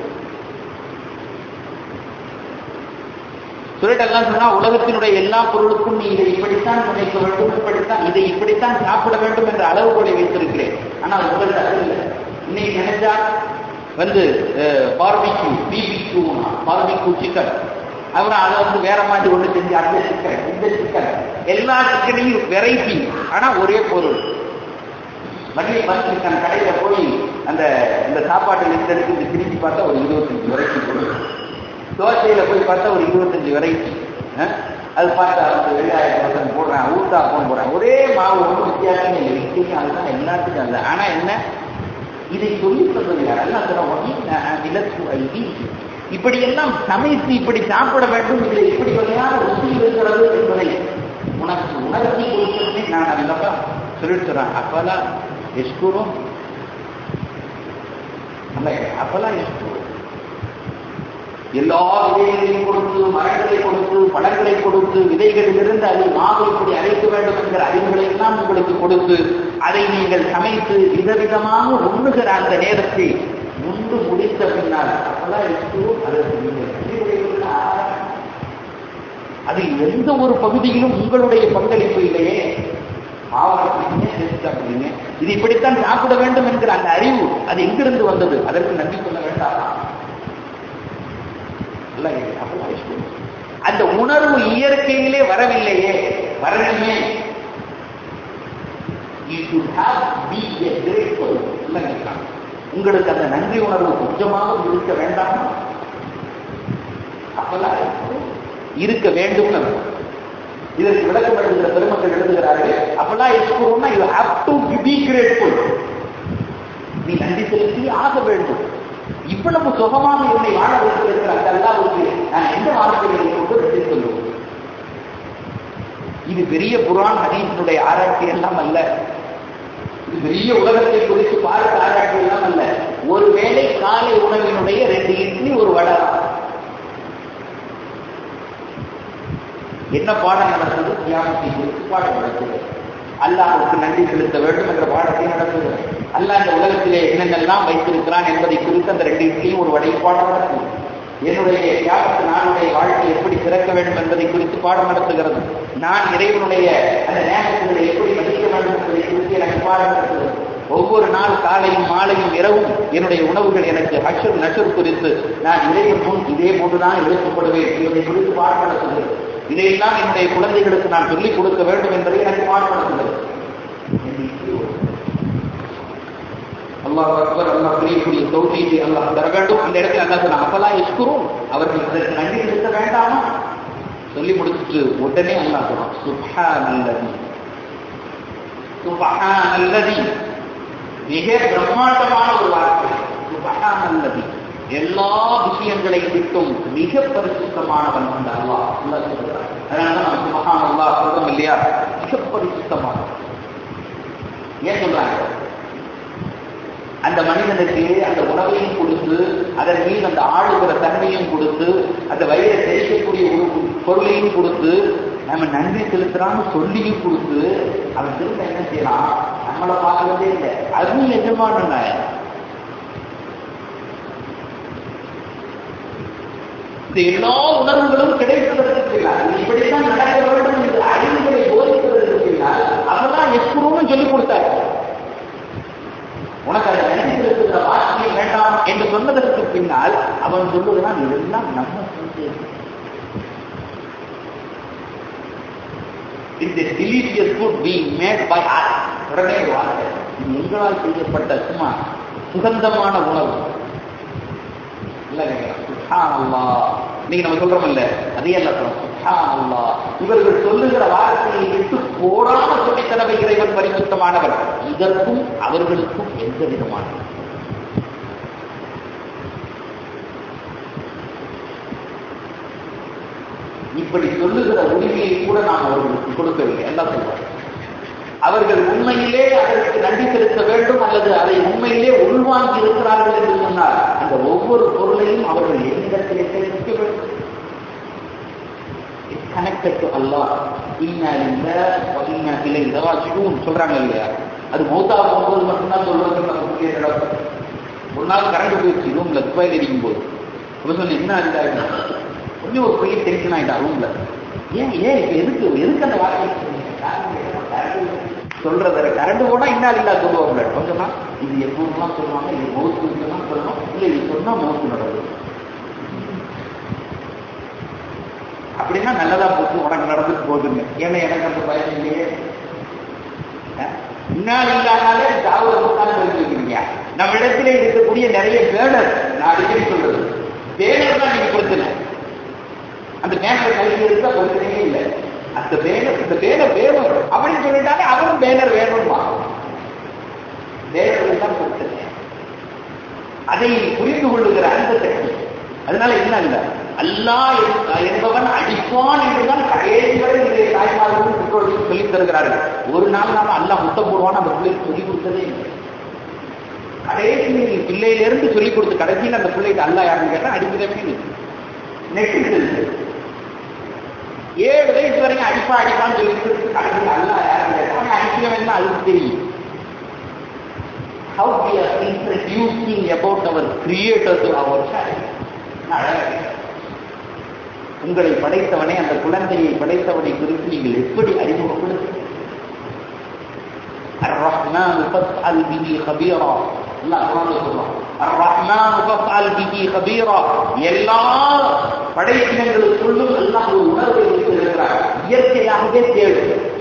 சுரட்டெல்லாம் சொன்னா உலகத்தினுடைய எல்லா பொருளுக்கும் நீ இதை இப்படித்தான் நினைக்க வேண்டும் இப்படித்தான் இதை இப்படித்தான் சாப்பிட வேண்டும் என்ற அளவுகோலை வைத்திருக்கிறேன் ஆனால் உலகத்தில் அது இல்லை இன்னைக்கு நினைச்சா வந்து பார்பிக்யூ பிபிக்யூ பார்பிக்யூ சிக்கன் அப்புறம் அதை வந்து வேற மாதிரி ஒன்று செஞ்சு அந்த சிக்கன் இந்த சிக்கன் எல்லா சிக்கனையும் வெரைட்டி ஆனா ஒரே பொருள் மல்லி பஸ் சிக்கன் கடையில போய் அந்த இந்த சாப்பாட்டு லிஸ்ட் எடுத்து இந்த திருப்பி பார்த்தா ஒரு இருபத்தஞ்சு வெரைட்டி பொருள் தோசையில போய் பார்த்தா ஒரு இருபத்தஞ்சு வெரைட்டி அது பார்த்தா வந்து வெள்ளாயிரம் பர்சன்ட் போடுறேன் ஊத்தாப்பம் போடுறேன் ஒரே மாவு ஒன்றும் வித்தியாசமே இல்லை இட்லிக்கும் அதுதான் எல்லாத்துக்கும் அல்ல ஆனா என்ன இதை சொல்லி சொல்றது யார் இப்படியெல்லாம் சமைத்து இப்படி சாப்பிட வேண்டும் இதில் இப்படி வகையான ருசி இருக்கிறது என்பதை உனக்கு உணர்த்தி கொடுத்ததுமே நான் அல்லவா சொல்லிட்டு சொல்றேன் அப்பெல்லாம் எஸ்கூரும் அல்ல அப்பெல்லாம் எஸ்கூரும் எல்லா விதைகளையும் கொடுத்து மரங்களை கொடுத்து பழங்களை கொடுத்து விதைகளிலிருந்து அதை மாவு இப்படி அரைக்க வேண்டும் என்கிற அறிவுகளை எல்லாம் உங்களுக்கு கொடுத்து அதை நீங்கள் சமைத்து விதவிதமாக உண்ணுகிற அந்த நேரத்தை உண்டு முடித்த பின்னால் அப்பதான் இருக்கும் அதற்கு நீங்கள் நன்றி உடையவர்களா? அதில் எந்த ஒரு பகுதியிலும் உங்களுடைய பங்களிப்பு இல்லையே மாவட்டத்திலே செஞ்சுட்டாங்க இது இப்படித்தான் சாப்பிட வேண்டும் என்கிற அந்த அறிவு அது எங்கிருந்து வந்தது அதற்கு நன்றி சொல்ல வேண்டாமா அல்ல, அப்பெல்லாம் யோசிக்கணும். அந்த உணர்வு இயற்கையிலே வரவில்லையே வரணுமே You should have be a grateful. இல்லைங்க. உங்களுக்கு அந்த நன்றி உணர்வு கொஞ்சமாக இருக்க வேண்டாமா அப்பெல்லாம் இருக்க வேண்டும் இதற்கு விளக்கம் எழுதுகிற பெருமக்கள் எழுதுகிறார்கள் அப்பெல்லாம் எஸ்கூர்னா you have to be grateful நீ நன்றி செலுத்தி ஆக வேண்டும் இவ்வளவு சுகமாக என்னை வாழ வைத்திருக்கிற அந்த அல்லாவுக்கு நான் எந்த வார்த்தைகளை கொண்டு நன்றி சொல்லுவோம் இது பெரிய புரான் ஹதீஸினுடைய ஆராய்ச்சி எல்லாம் அல்ல இது பெரிய உலகத்தை குறித்து பார்த்த ஆராய்ச்சி எல்லாம் அல்ல ஒருவேளை காலை உணவினுடைய ரெண்டு இட்லி ஒரு வடை என்ன பாடம் நடந்தது தியாகத்தை குறித்து பாடம் நடந்தது அல்லாஹ்வுக்கு நன்றி செலுத்த வேண்டும் என்ற பாடத்தை நடந்தது அல்லாஹ் இந்த உலகத்திலே என்னென்னலாம் வைத்திருக்கிறான் என்பதை குறித்து அந்த ரெண்டு இட்லியும் ஒரு வடை பாடம் நடந்தது என்னுடைய தியாகத்து நானுடைய வாழ்க்கை எப்படி சிறக்க வேண்டும் என்பதை குறித்து பாடம் நடத்துகிறது நான் இறைவனுடைய அந்த நேரத்துகளை எப்படி மதிக்க வேண்டும் என்பதை குறித்து எனக்கு பாடம் நடத்துகிறது ஒவ்வொரு நாள் காலையும் மாலையும் இரவும் என்னுடைய உணவுகள் எனக்கு அஷர் நஷர் குறித்து நான் இறைவன் முன் இதே போன்றுதான் எடுக்கப்படுவேன் என்பதை குறித்து பாடம் நடத்துகிறது இதையெல்லாம் என்னுடைய குழந்தைகளுக்கு நான் சொல்லிக் கொடுக்க வேண்டும் என்பதை எனக்கு பாடம் நடத்துகிறது அல்லாஹ் அக்பர் அல்லாஹ் புரியக்கூடிய தௌஹீதை அல்லாஹ் தர வேண்டும் இந்த இடத்துல அல்லாஹ் சொன்ன அப்பலா இஸ்குரும் அவர்கள் அதற்கு நன்றி செலுத்த வேண்டாமா சொல்லி முடிச்சுட்டு உடனே அல்லாஹ் சொன்னான் சுப்ஹான் அல்லதி சுப்ஹான் அல்லதி மிக பிரம்மாண்டமான ஒரு வார்த்தை சுப்ஹான் அல்லதி எல்லா விஷயங்களையும் விட்டும் மிக பரிசுத்தமானவன் அந்த அல்லாஹ் அல்லாஹ் சொல்றார் அதனால தான் நம்ம சுப்ஹான் அல்லாஹ் சொல்றோம் இல்லையா மிக பரிசுத்தமானவன் ஏன் சொல்றாங்க அந்த மனிதனுக்கு அந்த உணவையும் கொடுத்து அதன் மீது அந்த ஆளுகிற தன்மையும் கொடுத்து அந்த வயிறை தெரிக்கக்கூடிய ஒரு பொருளையும் கொடுத்து நம்ம நன்றி செலுத்துறான்னு சொல்லியும் கொடுத்து அவன் திரும்ப என்ன செய்யலாம் நம்மளை பார்க்கறதே இல்லை அதுவும் எஜமான இந்த எல்லா உணர்வுகளும் கிடைப்பதற்கு பின்னால் இது இப்படித்தான் நடக்க வேண்டும் என்று அறிவுகளை போதிப்பதற்கு பின்னால் அதெல்லாம் எஸ்குருன்னு சொல்லிக் கொடுத்தாரு உனக்கு அதை நன்றி செலுத்துகிற வார்த்தையை வேண்டாம் என்று சொன்னதற்கு பின்னால் அவன் சொல்லுகிறான் இதெல்லாம் நம்ம செஞ்சது இந்த delicious food being made by us உடனே ஒரு வார்த்தை இது எங்களால் செய்யப்பட்ட சும்மா சுகந்தமான உணவு இல்லைங்க சுஹான் அல்லாஹ் நீங்க நம்ம சொல்றோம் இல்ல அதே அல்ல சுஹான் அல்லாஹ் இவர்கள் சொல்லுகிற வார்த்தையை விட்டு போடாம சொல்லித்தர வைக்கிற இவன் பரிசுத்தமானவர் இதற்கும் அவர்களுக்கும் எந்த விதமான இப்படி சொல்லுகிற உரிமையை கூட நாம் அவர்களுக்கு கொடுக்கவில்லை எல்லாம் சொல்றாங்க அவர்கள் உண்மையிலே அதற்கு நன்றி செலுத்த வேண்டும் அல்லது அதை உண்மையிலே உள்வாங்கி இருக்கிறார்கள் என்று சொன்னால் அந்த ஒவ்வொரு பொருளையும் அவர்கள் எண்ணிடத்திலே சேர்க்க வேண்டும் கனெக்டட் டு அல்லாஹ் இன்னா லில்லாஹ் வ இன்னா இலைஹி ராஜிஊன் சொல்றாங்க இல்லையா அது மௌத்தா போகும்போது மட்டும்தான் சொல்றது நம்ம புரிய நடக்கும் ஒரு நாள் கரண்ட் போயிடுச்சு ரூம்ல துபாயில் அடிக்கும் போது அப்ப சொன்ன என்ன ஆகிட்டாங்க உடனே ஒரு பையன் டென்ஷன் ஆகிட்டா ரூம்ல ஏன் ஏன் இப்ப எதுக்கு எதுக்கு அந்த வார்த்தை சொல்றத கரண்ட் போனா இன்னால் இல்லா சொல்லுவாங்க கொஞ்சமா இது எப்போலாம் சொல்லுவாங்க இது மவுத்து தான் சொல்லணும் இல்ல இது சொன்னா மவுத்து நடக்கும் அப்படின்னா நல்லதா போச்சு உனக்கு நடந்துட்டு போகுதுங்க ஏன்னா எனக்கு அந்த பயம் இல்லையே முன்னாள் இல்லாதாலே தாவூர் முன்னாள் தெரிஞ்சுக்கிறீங்க நம்ம இடத்துல இருக்கக்கூடிய நிறைய பேனர் நான் அடிக்கடி சொல்றது பேனர் தான் நீங்க பிரச்சனை அந்த பேனர் கையில் இருந்தா பிரச்சனையே இல்லை அந்த பேனர் இந்த பேனர் வேணும் அப்படின்னு சொல்லிட்டாலே அவரும் பேனர் வேணும்மா பேனர் தான் பிரச்சனை அதை புரிந்து கொள்ளுகிற அந்த சக்தி அதனால என்ன இல்லை அல்லாஹ் என்பவன் அடிப்பான் என்றுதான் கடைசி வரை இன்றைய தாய்மார்களும் பெற்றோர்களும் சொல்லித் தருகிறார்கள் ஒரு நாள் நாம அல்லாஹ் முத்தம் போடுவான் அந்த பிள்ளைக்கு சொல்லிக் கொடுத்ததே இல்லை கடைசி பிள்ளையிலிருந்து சொல்லிக் கொடுத்து கடைசியில் அந்த பிள்ளைக்கு அல்லாஹ் யாருன்னு கேட்டா அடிக்கிறவே இல்லை நெட்டு இருக்கு ஏழு வயசு வரைக்கும் அடிப்பா அடிப்பான்னு சொல்லிட்டு கடைசி அல்ல யாரும் கேட்டாங்க அடிக்கிறவன் அதுக்கு தெரியும் how we are introducing about our creator to our child உங்களை படைத்தவனை அந்த குழந்தையை படைத்தவனை குறித்து நீங்கள் எப்படி அறிமுகப்படுத்த الرحمن فاسأل به خبيرا அல்லாஹ் குர்ஆன்ல சொல்றான் الرحمن فاسأل به خبيرا எல்லா படைப்பினங்களுக்குள்ளும் அல்லாஹ் ஒரு உணர்வை வைத்திருக்கிறார் இயற்கையாகவே தேடு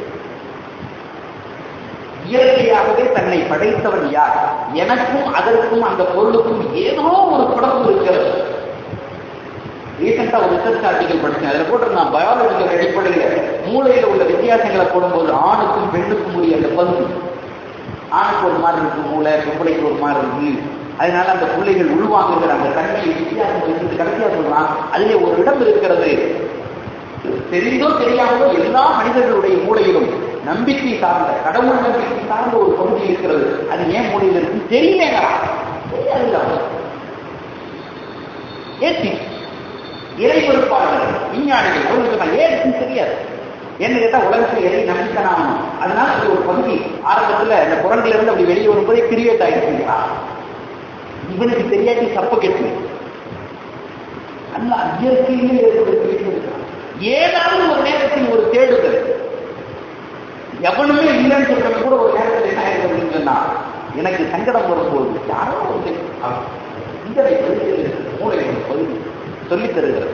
இயற்கையாகவே தன்னை படைத்தவன் யார் எனக்கும் அதற்கும் அந்த பொருளுக்கும் ஏதோ ஒரு தொடர்பு இருக்கிறது ரீசெண்டா ஒரு ரிசர்ச் ஆர்டிகல் படிச்சேன் அதுல போட்டிருந்தான் பயாலஜிக்கல் அடிப்படையில் மூளையில உள்ள வித்தியாசங்களை போடும்போது ஆணுக்கும் பெண்ணுக்கும் உரிய அந்த பங்கு ஆணுக்கு ஒரு மாதிரி இருக்கு மூளை பொம்பளைக்கு ஒரு மாதிரி இருக்கு அதனால அந்த பிள்ளைகள் உள்வாங்குகிற அந்த தன்மையை வித்தியாசம் இருக்கு கடைசியா சொல்றான் அதிலே ஒரு இடம் இருக்கிறது தெரிந்தோ தெரியாமலோ எல்லா மனிதர்களுடைய மூளையிலும் நம்பிக்கை சார்ந்த கடவுள் நம்பிக்கை சார்ந்த ஒரு பகுதி இருக்கிறது அது ஏன் மூலையில் இருக்கு தெரியலங்களா தெரியாது ஏத்தி இறை பொறுப்பாளர்கள் விஞ்ஞானிகள் அவர்களுக்கு நான் ஏன் தெரியாது என்ன கேட்டா உலகத்தில் எதை நம்பிக்கை ஆகணும் அதனால அது ஒரு பகுதி ஆரம்பத்துல இந்த குரங்குல இருந்து அப்படி வெளியே வரும்போதே கிரியேட் ஆயிடுச்சுங்களா இவனுக்கு தெரியாட்டி சப்ப கெட்டு அந்த இயற்கையிலே ஏற்படுத்தி ஏதாவது ஒரு நேரத்தில் ஒரு தேடுதல் எவனுமே இல்லைன்னு சொல்றவன் கூட ஒரு நேரத்தில் என்ன ஆயிருக்கு அப்படின்னு சொன்னா எனக்கு சங்கடம் வரும்போது யாரோ ஒரு இந்த மூளை ஒரு பகுதி சொல்லித் தருகிறது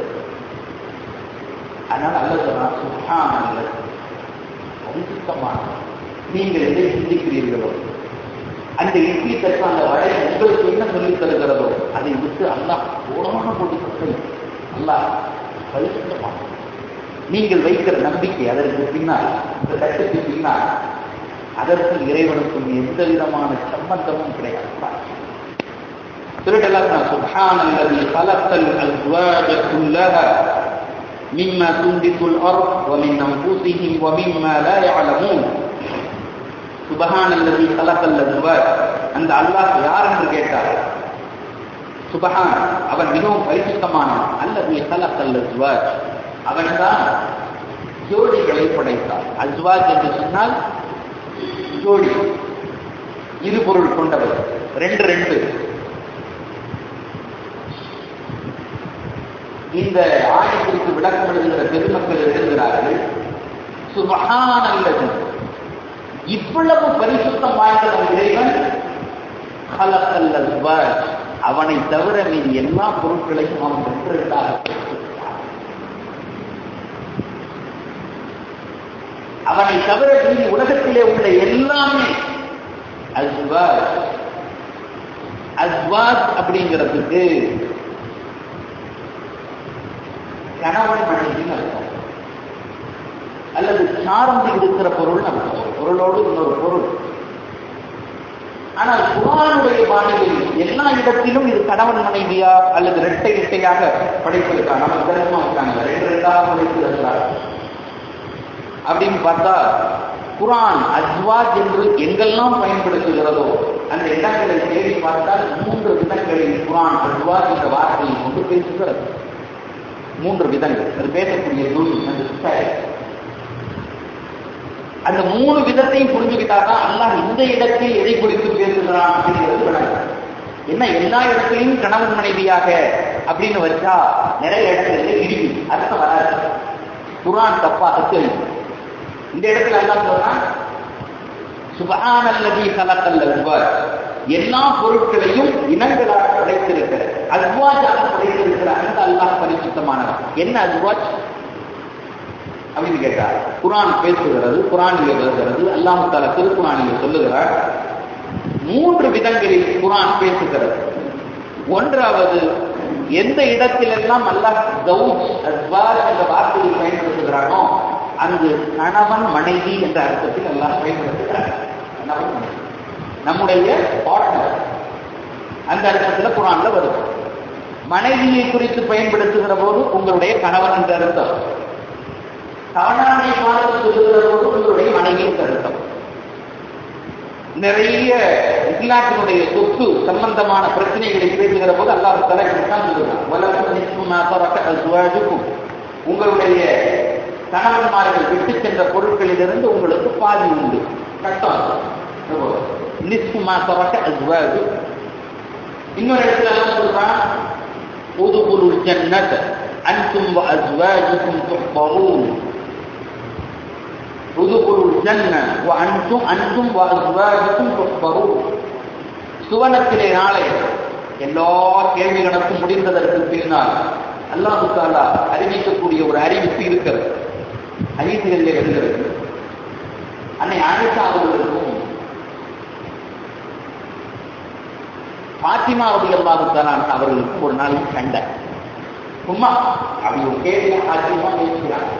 அதனால அல்ல சொன்னா சுகான பரிசுத்தமான நீங்கள் எதை சிந்திக்கிறீர்களோ அந்த இட்லி தட்டு அந்த வடை உங்களுக்கு என்ன சொல்லித் தருகிறதோ அதை விட்டு அல்லாஹ் போடாம போட்டு அல்லாஹ் பரிசுத்தமான நீங்கள் வைக்கிற நம்பிக்கை அதற்கு பின்னால் இந்த தட்டுக்கு பின்னால் அதற்கும் இறைவனுக்கும் எந்த விதமான சம்பந்தமும் கிடையாது திருடலாம் سبحان الذي خلق الأزواج كلها مما تنبت الأرض ومن أنفسهم ومما لا يعلمون سبحان الذي خلق الأزواج அந்த அல்லாஹ் யார் என்று கேட்டார் சுபஹான் அவன் மிகவும் பரிசுத்தமானவன் அல்லது கலக்கல் அஸ்வாஜ் அவன்தான் ஜோடிகளை படைத்தார் அஸ்வாஜ் என்று சொன்னால் ஜோடி இரு பொருள் கொண்டவர் ரெண்டு ரெண்டு இந்த ஆயத்திற்கு விளக்கம் எழுதுகிற பெருமக்கள் எழுதுகிறார்கள் சுபஹான் அல்லது இவ்வளவு பரிசுத்தம் வாய்ந்த இறைவன் கலக்கல் அஸ்வாஜ் அவனை தவிர மீது எல்லா பொருட்களையும் அவன் பெற்றிருந்தாக அவனை தவிர மீதி உலகத்திலே உள்ள எல்லாமே அஸ்வாஜ் அஸ்வாஜ் அப்படிங்கிறதுக்கு கணவன் மனைவின்னு அர்த்தம் அல்லது சார்ந்து இருக்கிற பொருள் அர்த்தம் பொருளோடு இன்னொரு பொருள் ஆனால் குரானுடைய பாணியில் எல்லா இடத்திலும் இது கணவன் மனைவியா அல்லது இரட்டை இரட்டையாக படைத்திருக்கா நம்ம தர்மமா இருக்காங்க ரெண்டு ரெண்டாக படைத்திருக்கிறார் அப்படின்னு பார்த்தா குரான் அஜ்வாஜ் என்று எங்கெல்லாம் பயன்படுத்துகிறதோ அந்த இடங்களை தேடி பார்த்தால் மூன்று விதங்களில் குரான் அஜ்வாஜ் என்ற வார்த்தையை கொண்டு பேசுகிறது மூன்று விதங்கள் அது பேசக்கூடிய நுண் அந்த ஸ்டைல் அந்த மூணு விதத்தையும் புரிஞ்சுக்கிட்டாதான் அல்லாஹ் இந்த இடத்தில் எதை குறித்து பேசுகிறான் அப்படிங்கிறது விளங்கும் என்ன எல்லா இடத்திலையும் கணவன் மனைவியாக அப்படின்னு வச்சா நிறைய இடத்துல இடிக்கு அர்த்தம் வராது குரான் தப்பாக தெரியும் இந்த இடத்துல எல்லாம் சொல்றான் சுபஹானல்லதி கலக்கல்ல அஸ்வாஜ் எல்லா பொருட்களையும் இனங்களாக படைத்திருக்கிற அஸ்வாஜாக படைத்திருக்கிற அந்த அல்லாஹ் பரிசுத்தமானவன் என்ன அஸ்வாஜ் அப்படின்னு கேட்டார் குரான் பேசுகிறது குரானில் வருகிறது அல்லாஹு தாலா திருக்குறானில் சொல்லுகிறார் மூன்று விதங்களில் குரான் பேசுகிறது ஒன்றாவது எந்த இடத்திலெல்லாம் அல்லாஹ் கவுஜ் அஸ்வாஜ் என்ற வார்த்தையை பயன்படுத்துகிறானோ அங்கு கணவன் மனைவி என்ற அர்த்தத்தில் எல்லாம் பயன்படுத்துகிறார் கணவன் மனைவி நம்முடைய பார்ட்னர் அந்த அர்த்தத்தில் குரான்ல வருது மனைவியை குறித்து பயன்படுத்துகிற போது உங்களுடைய கணவன் என்ற அர்த்தம் தானானை பார்த்து சொல்லுகிற போது உங்களுடைய மனைவி என்ற அர்த்தம் நிறைய இஸ்லாத்தினுடைய சொத்து சம்பந்தமான பிரச்சனைகளை பேசுகிற போது அல்லாஹ் தலை தான் சொல்லுவான் உங்களுடைய கணவன்மார்கள் விட்டு சென்ற பொருட்களிலிருந்து உங்களுக்கு பாதி உண்டு கட்டம் நிஸ்பு மாசவட்ட அஸ்வாஜு இன்னொரு இடத்துல என்ன சொல்றான் உதுகுலுல் ஜன்னத் அன்தும் அஸ்வாஜுக்கும் துஹ்பரூன் உதுகுலுல் ஜன்ன அன்தும் அன்தும் அஸ்வாஜுக்கும் துஹ்பரூன் சுவனத்திலே நாளை எல்லா கேள்வி கணக்கும் முடிந்ததற்கு பின்னால் அல்லாஹு தாலா அறிவிக்கக்கூடிய ஒரு அறிவிப்பு இருக்கிறது அறிவிப்புகளிலே வருகிறது அன்னை ஆயிஷா அவர்களுக்கும் பாத்திமா அவர்கள் அல்லாஹுத்தாலான் அவர்களுக்கும் ஒரு நாளைக்கு சண்டை சும்மா அப்படி ஒரு கேள்வி பாத்திமா பேசுகிறார்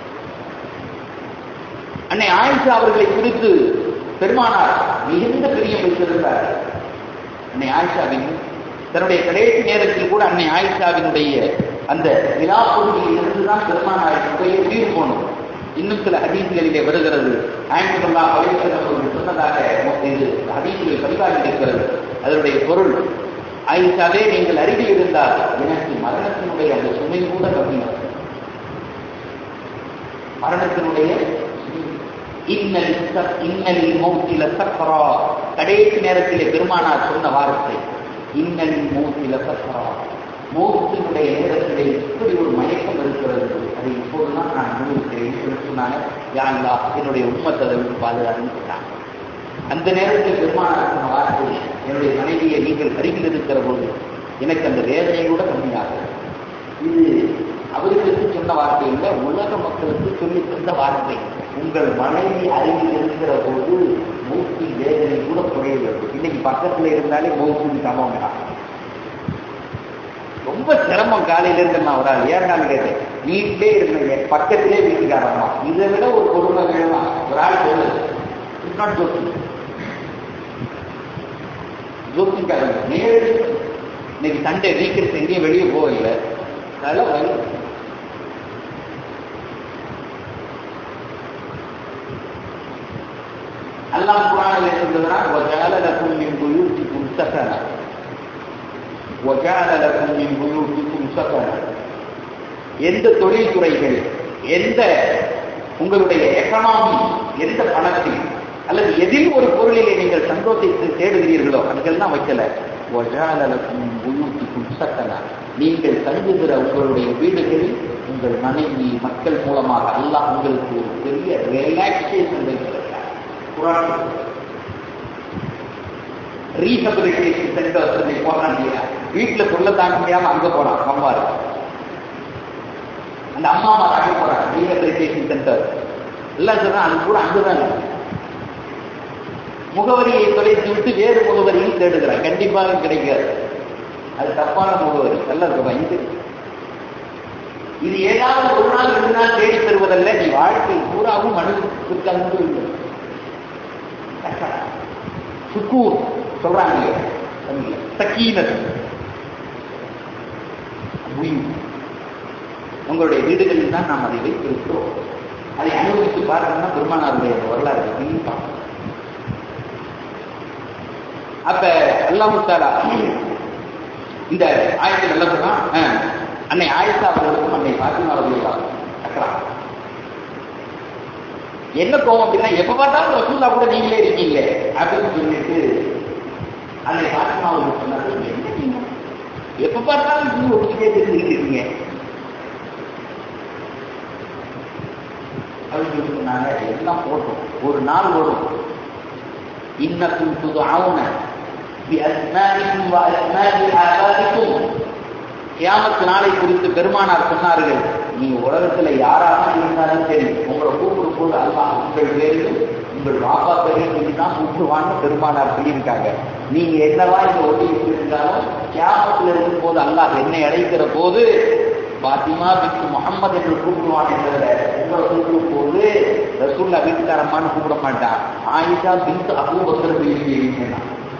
அன்னை ஆயிஷா அவர்களை குறித்து பெருமானார் மிகுந்த பிரியம் வைத்திருந்தார் அன்னை ஆயிஷாவின் தன்னுடைய கடைசி நேரத்தில் கூட அன்னை ஆயிஷாவினுடைய அந்த விழா பகுதியில் இருந்துதான் பெருமானாருடைய உயிர் போனோம் இன்னும் சில ஹதீசுகளிலே வருகிறது ஆயிரத்துல்லா பவித்திரம் அவர்கள் சொன்னதாக இது ஹதீசுகள் பதிவாகி இருக்கிறது அதனுடைய பொருள் ஆயிஷாவே நீங்கள் அருகில் இருந்தால் எனக்கு மரணத்தினுடைய அந்த சுமை கூட கம்மியாக மரணத்தினுடைய இன்னலி இன்னலி மௌத்தில சக்கரா கடைசி நேரத்திலே பெருமானார் சொன்ன வார்த்தை இன்னலி மௌத்தில சக்கரா மௌத்தினுடைய நேரத்திலே இப்படி ஒரு மயக்கம் இருக்கிறது அதை இப்போதுதான் நான் அனுபவிக்கிறேன் சொன்னாங்க யாருலா என்னுடைய உண்மத்தை அதை விட்டு பாதுகாத்துன்னு சொன்னாங்க அந்த நேரத்தில் பெருமானார் சொன்ன வார்த்தை என்னுடைய மனைவியை நீங்கள் அருகில் இருக்கிற போது எனக்கு அந்த வேதனை கூட கம்மியாகும் இது அவர்களுக்கு சொன்ன வார்த்தை இல்லை உலக மக்களுக்கு சொல்லி தந்த வார்த்தை உங்கள் மனைவி அருகில் இருக்கிற போது மூச்சு வேதனை கூட குறைகிறது இன்னைக்கு பக்கத்துல இருந்தாலே மூச்சு சமம் ரொம்ப சிரமம் காலையில இருந்து நான் ஒரு ஆள் ஏன் நான் கேட்டேன் வீட்டிலே இருந்தீங்க பக்கத்திலே வீட்டுக்காரம்மா இதை விட ஒரு கொடுமை வேணுமா ஒரு ஆள் சொல்லு இட்ஸ் நாட் ஜோக்கிங் ஜோக்கிங்காரங்க நேரடி இன்னைக்கு சண்டே வீக்கெண்ட்ஸ் எங்கேயும் வெளியே போகல அதெல்லாம் வழி அல்லாஹ் குரானில் சொல்லுகிறான் وَجَعَلَ لَكُم مِّن بُيُوتِكُمْ سَكَنًا وَجَعَلَ لَكُم مِّن بُيُوتِكُمْ سَكَنًا எந்த தொழில்துறைகள் எந்த உங்களுடைய எக்கனாமி எந்த பணத்தில் அல்லது எதில் ஒரு பொருளிலே நீங்கள் சந்தோஷத்தை தேடுகிறீர்களோ அதுக்கெல்லாம் வைக்கல وَجَعَلَ لَكُم مِّن بُيُوتِكُمْ سَكَنًا நீங்கள் தங்குகிற உங்களுடைய வீடுகளில் உங்கள் மனைவி மக்கள் மூலமாக அல்லாஹ் உங்களுக்கு ஒரு பெரிய ரிலாக்ஸேஷன் வைத்திருக்கிறார் குரான் ரீஹபிலிட்டேஷன் சென்டர்ஸ் போறான் இல்லையா வீட்டுல சொல்ல தாங்க முடியாம அங்க போறான் அம்மாரு அந்த அம்மா அம்மா அங்க போறான் ரீஹபிலிட்டேஷன் சென்டர் எல்லாம் சொல்றான் அது கூட அங்குதான் இருக்கு. முகவரியை தொலைத்து விட்டு வேறு முகவரியில் தேடுகிறான் கண்டிப்பாக கிடைக்காது அது தப்பான முகவரி எல்லாம் சொல்றான் இது இது ஏதாவது ஒரு நாள் ரெண்டு நாள் தேடி தருவதல்ல நீ வாழ்க்கை பூராவும் மனிதனுக்கு அன்பு இல்லை சுக்கூர் சொல்றாங்க சக்கீனத் உங்களுடைய வீடுகளில் தான் நாம் அதை வைத்திருக்கிறோம் அதை அனுபவித்து பார்த்தோம்னா பெருமானாருடைய வரலாறு கண்டிப்பா அப்ப அல்லாஹு தாலா இந்த ஆயத்தில் நல்லா சொன்னான் அன்னை ஆயிஷா அவர்களுக்கும் அன்னை பாத்திமா அவர்களுக்கும் அக்கறா என்ன கோவம் அப்படின்னா எப்ப பார்த்தாலும் ரசூல்லா கூட நீங்களே இருக்கீங்களே அப்படின்னு சொல்லிட்டு அன்னை பாத்திமா அவர்கள் சொன்னாரு என்ன நீங்க எப்ப பார்த்தாலும் நீங்க ஒட்டிக்கே தெரிஞ்சுக்கிட்டு இருக்கீங்க அப்படின்னு சொல்லி சொன்னாங்க எல்லாம் போட்டோம் ஒரு நாள் வரும் இன்னக்கும் துதுஆவுன بأسمائكم وأسماء آبائكم கியாமத்து நாளை குறித்து பெருமானார் சொன்னார்கள் நீ உலகத்துல யாராக இருந்தாலும் சரி உங்களை கூப்பிடும் போது அல்லாஹ் உங்கள் பேரிலும் உங்கள் பாப்பா பேரையும் சொல்லி தான் கூப்பிடுவான்னு பெருமானார் சொல்லியிருக்காங்க நீங்க என்னவா இங்க ஒட்டி இருந்தாலும் கியாமத்துல இருக்கும் போது அல்லாஹ் என்னை அழைக்கிற போது பாத்திமா பின் முகம்மது என்று கூப்பிடுவான் என்பதில் உங்களை கூப்பிடும் போது ரசூல்லா வீட்டுக்காரம்மான்னு கூப்பிட மாட்டான் ஆயிஷா பின் அபூபக்கர் பேசுகிறீங்க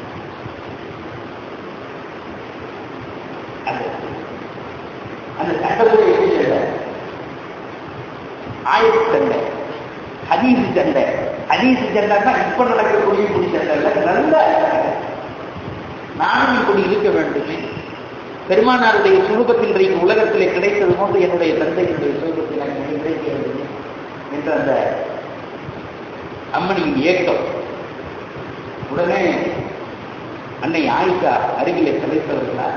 அந்த சட்டத்துடைய எப்படி சண்டை ஆயுத சண்டை ஹதீஸ் சண்டை ஹதீஸ் கடைசி சண்டை தான் இப்ப நடக்கக்கூடிய இப்படி சண்டை இல்ல நல்ல நானும் இப்படி இருக்க வேண்டுமே பெருமானாருடைய சுரூபத்தில் இன்றைக்கு உலகத்திலே கிடைத்தது போன்று என்னுடைய தந்தையினுடைய சுரூபத்தில் எனக்கு கிடைக்க வேண்டுமே என்ற அந்த அம்மனியின் ஏக்கம் உடனே அன்னை ஆயிஷா அருகிலே தலைத்தவர்களா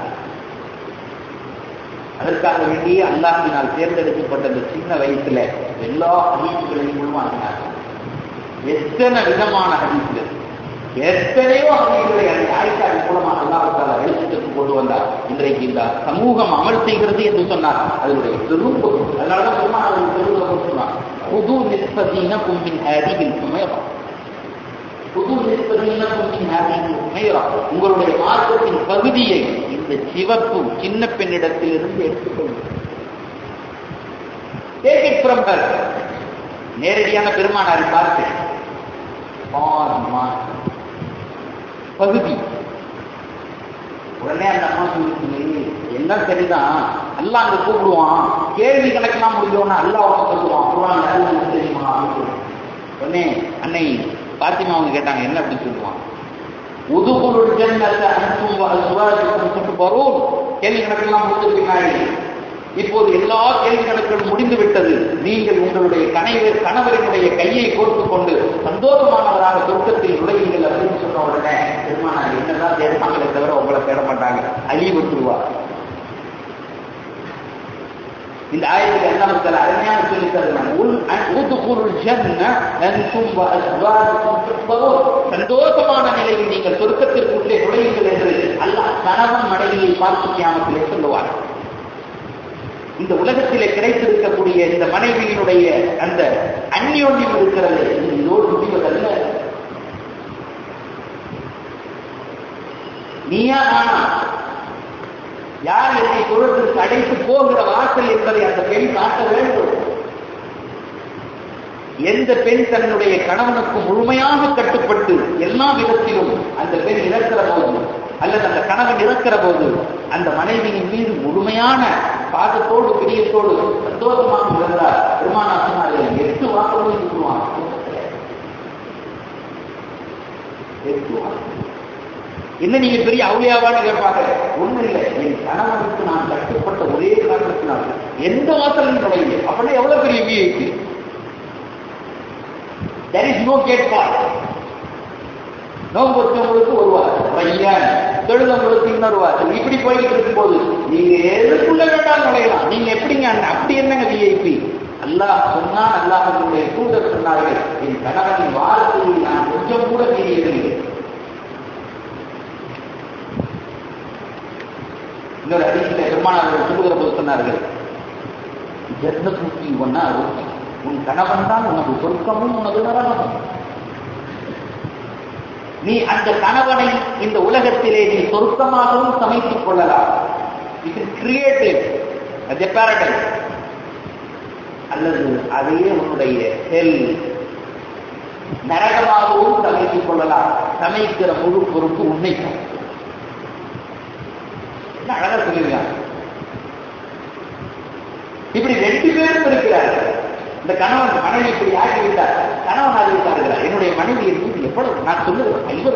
அதற்காக வேண்டியே அல்லாஹினால் தேர்ந்தெடுக்கப்பட்ட அந்த சின்ன வயசுல எல்லா ஹதீசுகளையும் உள்வாங்கினார் எத்தனை விதமான ஹதீசுகள் எத்தனையோ ஹதீசுகளை அந்த ஆயிஷாவின் மூலமாக அல்லாஹால வெளிச்சத்துக்கு கொண்டு வந்தார் இன்றைக்கு இந்த சமூகம் அமல் செய்கிறது என்று சொன்னார் அதனுடைய பெரும் பொருள். அதனாலதான் பெருமாள் அதன் பெரும் சொன்னார் புது நிற்பதீன கும்பின் ஹதிகள் சுமையலாம் புது உங்களுடைய மார்க்கத்தின் பகுதியை இந்த சிவப்பு சின்ன பெண்ணிடத்திலிருந்து எடுத்துக்கொள்ளும் Take it from her. நேரடியான பெருமானாரை பார்த்து பாருமா பகுதி உடனே அந்த அம்மா சொல்லிச்சு எல்லாம் சரிதான் எல்லாம் அங்க கூப்பிடுவான் கேள்வி கணக்கெல்லாம் முடிஞ்சோன்னா அல்லாஹ் அவன் சொல்லுவான் குரான் யாரும் தெரியுமா அப்படின்னு உடனே அன்னை பாத்திமா அவங்க கேட்டாங்க என்ன அப்படி சொல்லுவான் உதுகுருள் ஜன்னத்தை அனுப்பும் அசுவாஜுக்கும் சொல்லிட்டு வரும் கேள்வி கணக்கெல்லாம் முடிஞ்சிருக்கீங்க இப்போது எல்லா கேள்வி கணக்குகளும் முடிந்து விட்டது நீங்கள் உங்களுடைய கணவர் கணவரினுடைய கையை கோர்த்து கொண்டு சந்தோஷமானவராக சொர்க்கத்தில் நுழையுங்கள் அப்படின்னு சொன்ன உடனே பெருமானார் என்னதான் தேடுவாங்களே தவிர உங்களை தேட மாட்டாங்க அழி விட்டுருவார் இந்த ஆயத்தில் என்ன சில அருமையான சொல்லி தருகிறாங்க உள் ஊத்துக்கூருள் ஜன்ன அன்தும் வ அஸ்வாஜுக்கும் துக்பரூன். சந்தோஷமான நிலையில் நீங்கள் சொர்க்கத்திற்குள்ளே நுழையுங்கள் என்று அல்லாஹ் கணவன் மனைவியை பார்த்து கியாமத்திலே சொல்லுவார் இந்த உலகத்திலே கிடைத்திருக்கக்கூடிய இந்த மனைவியினுடைய அந்த அந்யோன்யம் இருக்கிறது இது இதோடு முடிவதல்ல நீயா நானா யார் என்னை தொழுத்திற்கு அழைத்து போகிற வாசல் என்பதை அந்த பெண் காட்ட வேண்டும் எந்த பெண் தன்னுடைய கணவனுக்கு முழுமையாக கட்டுப்பட்டு எல்லா விதத்திலும் அந்த பெண் இறக்கிற போது அல்லது அந்த கணவன் இறக்கிற போது அந்த மனைவியின் மீது முழுமையான பாதத்தோடு பிரியத்தோடு சந்தோஷமாக இருந்தார் பெருமானா சொன்னார்கள் எட்டு வாக்குகளும் சொல்லுவான் எட்டு வாக்கு என்ன நீங்க பெரிய அவுளியாவான்னு கேட்பாங்க ஒண்ணு இல்லை என் கணவனுக்கு நான் கட்டுப்பட்ட ஒரே காரணத்தினால் எந்த வாசலையும் நுழையுங்க அப்படின்னா எவ்வளவு பெரிய விஐபி தெர் இஸ் நோ கேட்பார் நோம்பு வச்சவங்களுக்கு ஒரு வாசல் பையன் தொழுதவங்களுக்கு இன்னொரு வாசல் இப்படி போயிட்டு இருக்கும்போது நீங்க எதுக்குள்ள வேண்டாம் நுழையலாம் நீங்க எப்படிங்க அண்ணா? அப்படி என்னங்க விஐபி அல்லாஹ் சொன்னான் அல்லாஹனுடைய தூதர் சொன்னார்கள் என் கணவனின் வார்த்தையை நான் கொஞ்சம் கூட மீறியதில்லை இன்னொரு அடியில் பெருமானார்கள் சொல்லுகிற போது சொன்னார்கள் ஜென்ன தூக்கி ஒன்னா உன் கணவன் தான் உனக்கு சொர்க்கமும் உனக்கு நரகமும் நீ அந்த கணவனை இந்த உலகத்திலே நீ சொர்க்கமாகவும் சமைத்துக் கொள்ளலாம் இது கிரியேட்டிவ் அது பேரடைஸ் அல்லது அதே உன்னுடைய செல் நரகமாகவும் சமைத்துக் கொள்ளலாம் சமைக்கிற முழு பொறுப்பு உன்னைக்கும் என்ன அழகா சொல்லிருக்காங்க இப்படி ரெண்டு பேரும் இருக்கிறார்கள் இந்த கணவன் மனைவி இப்படி ஆக்கி விட்டார் கணவன் ஆகி விட்டார்கள் என்னுடைய மனைவியின் மீது எவ்வளவு நான் சொல்லுகிறேன் இவர்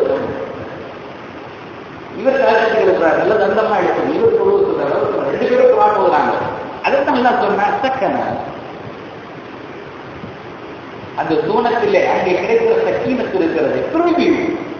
இவர் கலக்கத்தில் இருக்கிறார் நல்ல தந்தமா எடுத்து இவர் பொழுது சொல்றாரு அவர் சொல்றாரு. ரெண்டு பேரும் குரான் போகிறாங்க அதைத்தான் எல்லாம் சொன்னேன் சக்கன அந்த சூனத்திலே அங்கே கிடைக்கிற சக்கீனத்து இருக்கிறது பிரிவியூ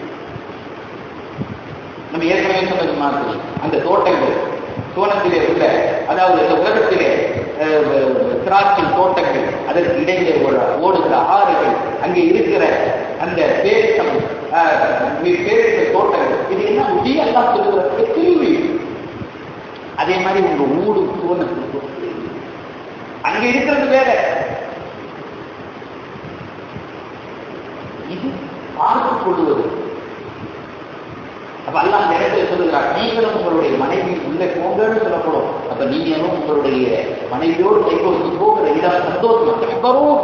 நம்ம ஏற்கனவே சொன்னது மாதிரி அந்த தோட்டங்கள் சோனத்திலே உள்ள அதாவது இந்த உலகத்திலே அஹ், அஹ், திராட்சை தோட்டங்கள் அதற்கு இடையிலே ஓட- ஓடுகிற ஆறுகள் அங்கே இருக்கிற அந்த பேரிசம் பேரிச தோட்டங்கள் இது என்ன முடிய எல்லாம் சொல்லுகிற திருவி அதே மாதிரி உங்க ஊடு சோனத்துக்கு அங்க இருக்கிறது வேற இது பார்த்துக் கொள்வது அப்ப அல்லாஹ் அந்த இடத்துல சொல்லுகிறார் நீங்களும் உங்களுடைய மனைவி உள்ளே போங்கன்னு சொல்லப்படும் அப்ப நீங்களும் உங்களுடைய மனைவியோடு கைகோர்த்து போகிற இடம் சந்தோஷம் வரும்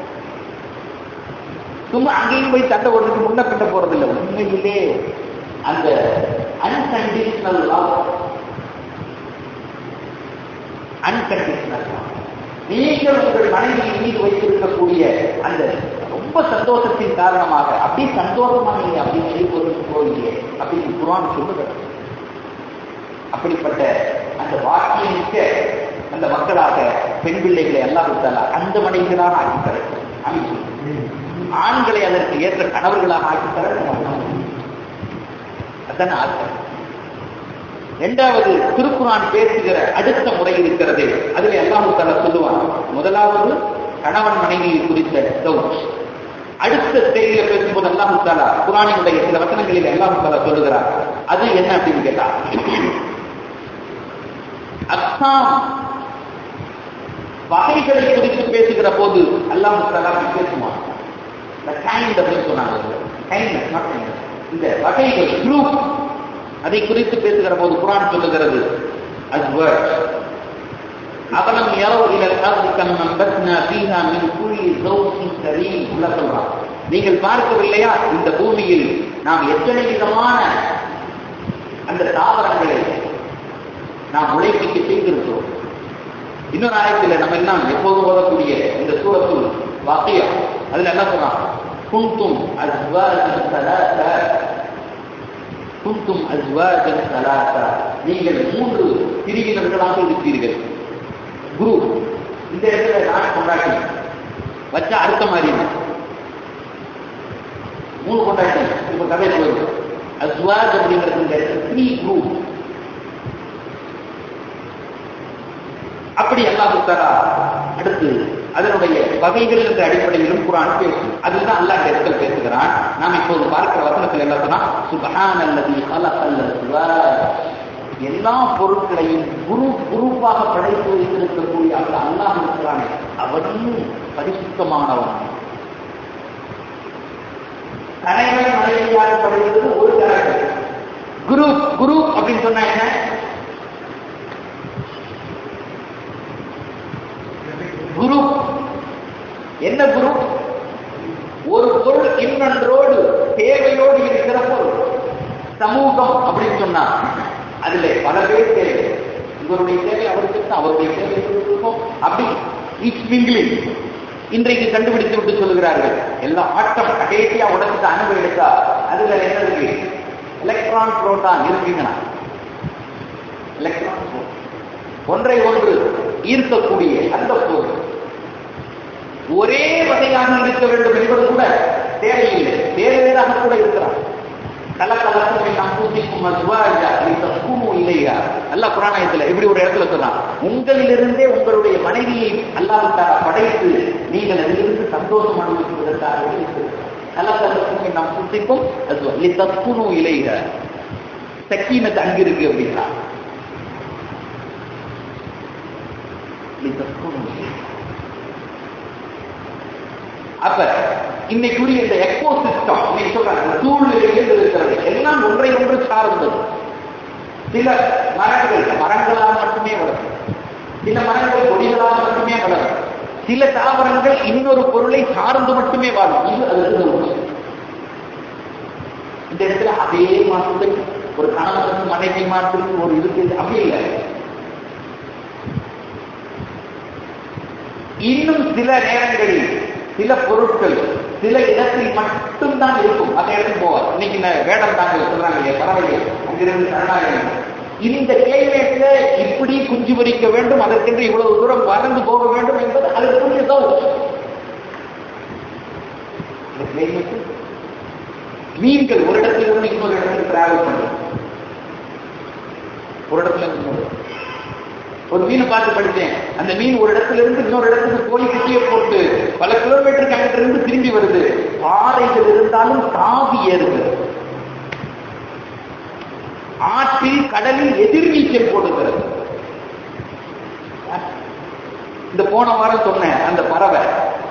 சும்மா அங்கேயும் போய் சண்டை ஓட்டுக்கு முன்ன பின்ன போறதில்லை உண்மையிலே அந்த அன்கண்டிஷனல் லவ் அன்கண்டிஷனல் நீங்கள் உங்கள் மனைவியின் மீது வைத்திருக்கக்கூடிய அந்த ரொம்ப ரொம்ப சந்தோஷத்தின் காரணமாக அப்படி சந்தோஷமா நீங்க அப்படி செய்வது போவீங்க அப்படின்னு குரான் சொல்லுகிறது அப்படிப்பட்ட அந்த வாக்கியமிக்க அந்த மக்களாக பெண் பிள்ளைகளை எல்லாம் விட்டாலா அந்த மனிதர்களாக ஆக்கி தரட்டும் அமைச்சு ஆண்களை அதற்கு ஏற்ற கணவர்களாக ஆக்கி தரட்டும் அதான் ஆசை இரண்டாவது திருக்குறான் பேசுகிற அடுத்த முறை இருக்கிறது அதுல அல்லாஹு தலா சொல்லுவான் முதலாவது கணவன் மனைவியை குறித்த கவுச் அடுத்த ஸ்டேஜில் பேசும்போது அல்லாஹு தாலா குரானினுடைய சில வசனங்களில் அல்லாஹு தாலா சொல்லுகிறார் அது என்ன அப்படின்னு கேட்டா அஸ்ஸாம் வகைகளை குறித்து பேசுகிற போது அல்லாஹு தாலா பேசுவான் கைண்ட் அப்படின்னு சொன்னாங்க கைண்ட்னஸ் நாட் கைண்ட்னஸ் இந்த வகைகள் குரூப் அதை குறித்து பேசுகிற போது குரான் சொல்லுகிறது அஸ்வர்ட் அவலம் يروا الى الارض كم انبتنا فيها من كل زوج كريم உள்ள சொல்றான் நீங்கள் பார்க்கவில்லையா இந்த பூமியில் நாம் எத்தனை விதமான அந்த தாவரங்களை நாம் உழைப்பிக்க செய்திருக்கிறோம் இன்னொரு ஆயத்தில் நம்ம எல்லாம் எப்போதும் ஓதக்கூடிய இந்த சூரத்துள் வாக்கியம் அதுல என்ன சொல்றான் குந்தும் அஸ்வாஜன் சலாச குந்தும் அஸ்வாஜன் சலாச நீங்கள் மூன்று பிரிவினர்களாக இருப்பீர்கள் குரு இந்த இடத்துல நான் கொண்டாட்டி வச்சா அடுத்த மாதிரி மூணு கொண்டாட்டி இப்ப கதை போயிடும் அஸ்வாஜ் அப்படிங்கிறது இந்த த்ரீ குரூப் அப்படி அல்லாஹு தலா அடுத்து அதனுடைய வகைகள் என்ற அடிப்படையிலும் குரான் பேசும் அதுதான் அல்லாஹ் இந்த இடத்துல பேசுகிறான் நாம் இப்போது பார்க்கிற வசனத்தில் என்ன சொன்னா சுபஹான் அல்லது எல்லா பொருட்களையும் குரு குரூப்பாக படைத்து வைத்திருக்கக்கூடிய அந்த அல்லாஹ் இருக்கிறானே அவனும் பரிசுத்தமானவன் கணவன் மனைவியாக படைத்தது ஒரு கேரக்டர் குரு குரு அப்படின்னு சொன்னா என்ன குரு என்ன குரு ஒரு பொருள் இன்னொன்றோடு தேவையோடு இருக்கிற பொருள் சமூகம் அப்படின்னு சொன்னா அதுல பல பேர் தேவை இவருடைய தேவை அவருக்கு இருக்கும் அவருடைய தேவை இவருக்கு இருக்கும் அப்படி இட்ஸ் மிங்கிலிங் இன்றைக்கு கண்டுபிடித்து விட்டு சொல்லுகிறார்கள் எல்லாம் ஆட்டம் கடைசியா உடச்சுட்டு அனுபவம் எடுத்தா அதுல என்ன இருக்கு எலக்ட்ரான் புரோட்டான் இருக்குங்கண்ணா எலக்ட்ரான் ஒன்றை ஒன்று ஈர்க்கக்கூடிய அந்த பொருள் ஒரே வகையாக இருக்க வேண்டும் என்பது கூட தேவையில்லை வேறு வேறாக கூட இருக்கிறார் கலக்கலக்கும் நம்பூசிக்கும் அஸ்வாஜாக்கும் இல்லையா அல்ல புராணயத்துல இப்படி ஒரு இடத்துல சொன்னான் உங்களிலிருந்தே உங்களுடைய மனைவியை அல்லாவிட்டார படைத்து நீங்கள் அதிலிருந்து சந்தோஷம் அனுபவிப்பதற்காக கலக்கலக்கும் நம்பூசிக்கும் தப்புனும் இலைக சக்கீனத்து அங்கிருக்கு அப்படின்னா அப்ப இன்னைக்குரிய இந்த எக்கோ சிஸ்டம் இன்னைக்கு சொல்றாங்க சூழ்நிலையில் இருக்கிறது எல்லாம் ஒன்றை ஒன்று சார்ந்தது சில மரங்கள் மரங்களால் மட்டுமே வளரும் சில மரங்கள் கொடிகளால் மட்டுமே வளரும் சில தாவரங்கள் இன்னொரு பொருளை சார்ந்து மட்டுமே வாழும் இது அதற்கு உண்மை இந்த இடத்துல அதே மாற்றத்தில் ஒரு கணவனுக்கு மனைவி மாற்றத்துக்கு ஒரு இருக்கு அப்படி இல்லை இன்னும் சில நேரங்களில் சில பொருட்கள் சில இடத்தில் மட்டும்தான் இருக்கும் அந்த இடத்துக்கு போவார் இன்னைக்கு இந்த வேடம் தாங்க சொல்றாங்க பறவைகள் அங்கிருந்து சரணாலயம் இந்த கிளைமேட்ல இப்படி குஞ்சு பொறிக்க வேண்டும் அதற்கென்று இவ்வளவு தூரம் பறந்து போக வேண்டும் என்பது அதற்குரிய தௌர் மீன்கள் ஒரு இடத்துல இருந்து இன்னொரு இடத்துக்கு டிராவல் பண்ணும் ஒரு இடத்துல இருந்து ஒரு மீனை பார்த்து படித்தேன் அந்த மீன் ஒரு இடத்துல இருந்து இன்னொரு இடத்துக்கு போய் குட்டியை போட்டு பல கிலோமீட்டருக்கு அங்கிட்ட இருந்து திரும்பி வருது பாறைகள் இருந்தாலும் தாவி ஏறுது ஆற்றில் கடலில் எதிர்நீச்சல் போடுகிறது இந்த போன வாரம் சொன்னேன் அந்த பறவை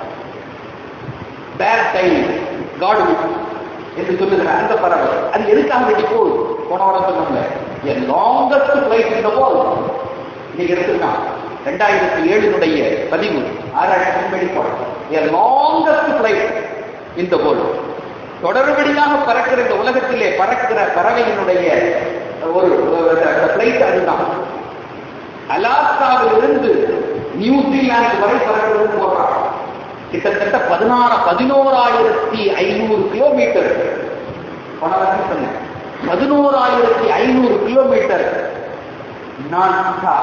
பேர் டைல் காடு என்று சொல்லுகிற அந்த பறவை அது எதுக்காக வெட்டி போகுது போன வாரம் சொன்னோம்ல லாங்கஸ்ட் பிளைட் இந்த போல் இன்னைக்கு எடுத்துருக்கான் ரெண்டாயிரத்தி ஏழினுடைய பதிவு ஆறாயிரத்தி வெளிப்பாடு லாங்கஸ்ட் பிளைட் இந்த போல் தொடர்படியாக பறக்கிற இந்த உலகத்திலே பறக்கிற பறவையினுடைய ஒரு பிளைட் அதுதான் அலாஸ்காவில் இருந்து நியூசிலாந்து வரை பறக்கிறது போடுறான் கிட்டத்தட்ட பதினாறு பதினோராயிரத்தி ஐநூறு கிலோமீட்டர் போன வருஷம் சொன்னேன் பதினோராயிரத்தி ஐநூறு கிலோமீட்டர் நான்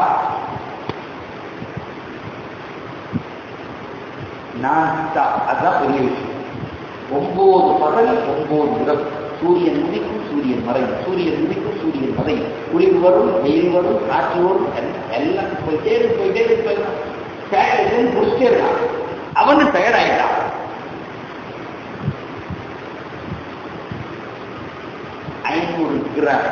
நான் அதான் பெரிய விஷயம் ஒன்பது பகல் ஒன்பது இரவு சூரியன் உதிக்கும் சூரியன் மறையும் சூரியன் உதிக்கும் சூரியன் மறையும் குளிர் வரும் வெயில் வரும் காற்று வரும் எல்லாம் எல்லாம் போயிட்டே இருக்கு போயிட்டே இருக்கு போயிடலாம் முடிச்சே இருக்கான் அவனு டயர்ட் ஆயிட்டான் ஐநூறு கிராம்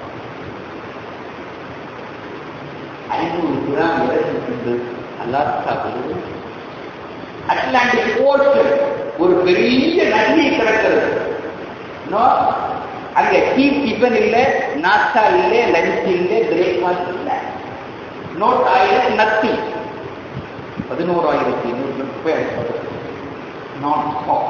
ஐநூறு கிராம் இறக்கி அல்லாத்தா அட்லாண்டிக் ஓஷன் ஒரு பெரிய நதியை கிடக்கிறது அங்க டீ டிஃபன் இல்ல நாஸ்டா இல்ல லஞ்ச் இல்ல பிரேக்ஃபாஸ்ட் இல்ல நோட் ஆயில நத்தி பதினோராயிரத்தி நூறு பேர் நான்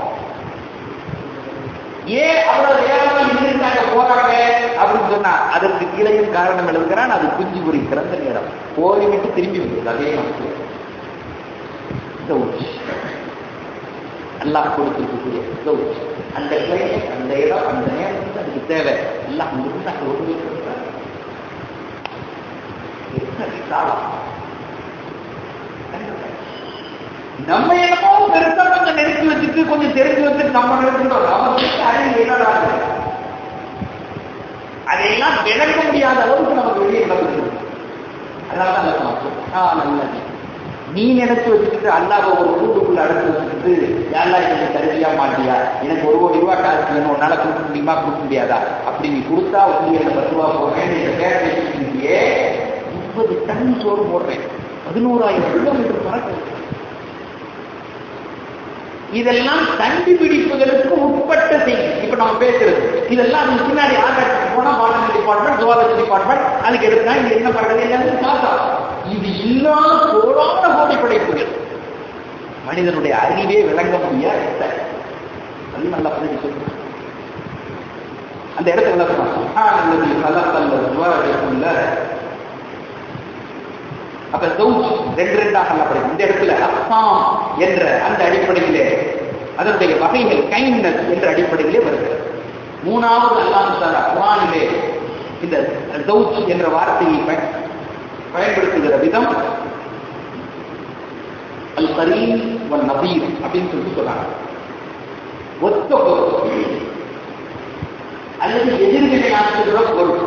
ஏன் அவ்வளவு நேரமா இருந்திருக்காங்க போறாங்க அப்படின்னு சொன்னா அதற்கு கீழையும் காரணம் எழுதுகிறான் அது குஞ்சு பொறி பிறந்த நேரம் போய்விட்டு திரும்பி வந்தது அதே மாதிரி கவுச் அல்லாஹ் கொடுத்திருக்கக்கூடிய கவுச் அந்த கிளைமேட் அந்த இடம் அந்த நேரம் வந்து அதுக்கு தேவை எல்லாம் முடிந்து அங்க ஒரு நம்ம என்னமோ பெருசா கொஞ்சம் நெருக்கி வச்சுட்டு கொஞ்சம் தெரிஞ்சு வச்சுட்டு நம்ம நினைக்கிறோம் நமக்கு அறிவு என்னடா அதையெல்லாம் விளக்க முடியாத அளவுக்கு நமக்கு வெளியே கிளம்புது அதனால தான் நல்லது நீ நினைச்சு வச்சுக்கிட்டு அல்லாத ஒரு கூண்டுக்குள்ள அடைச்சு வச்சுக்கிட்டு யாரா எனக்கு தருவியா மாட்டியா எனக்கு ஒரு கோடி ரூபாய் காசு வேணும் உன்னால கொடுக்க முடியுமா கொடுக்க முடியாதா அப்படி நீ கொடுத்தா உங்களுக்கு எனக்கு பத்து ரூபா போடுறேன் இந்த கேட்ட வச்சுக்கிட்டே முப்பது டன் சோறு போடுறேன் பதினோராயிரம் கிலோமீட்டர் பறக்க இதெல்லாம் கண்டுபிடிப்புகளுக்கு உட்பட்ட செய்தி இப்ப நம்ம பேசுறது இதெல்லாம் அதுக்கு பின்னாடி ஆராய்ச்சி போனா பாடநெறி டிபார்ட்மெண்ட் சுகாதார டிபார்ட்மெண்ட் அதுக்கு எடுத்தா இது என்ன பண்றது எல்லாத்தையும் பார்த்தா இது இல்லாத கோடான கோடி படைப்புகள் மனிதனுடைய அறிவே விளங்க முடியாத அது நல்லா பதிவு சொல்லுங்க அந்த இடத்துல விளக்கணும் கலக்கல்ல அப்ப தௌஜ் ரெண்டு ரெண்டாக அல்லப்படும் இந்த இடத்துல அஸ்ஸாம் என்ற அந்த அடிப்படையிலே அதனுடைய வகைகள் கைண்ட்னஸ் என்ற அடிப்படையிலே வருகிறது மூணாவது அல்லாஹ் தாலா குரானிலே இந்த தௌஜ் என்ற வார்த்தையை பயன்படுத்துகிற விதம் அல் கரீம் வல் நபீர் அப்படின்னு சொல்லிட்டு சொல்றாங்க ஒத்த பொருள் அல்லது எதிர்வினை ஆற்றுகிற பொருள்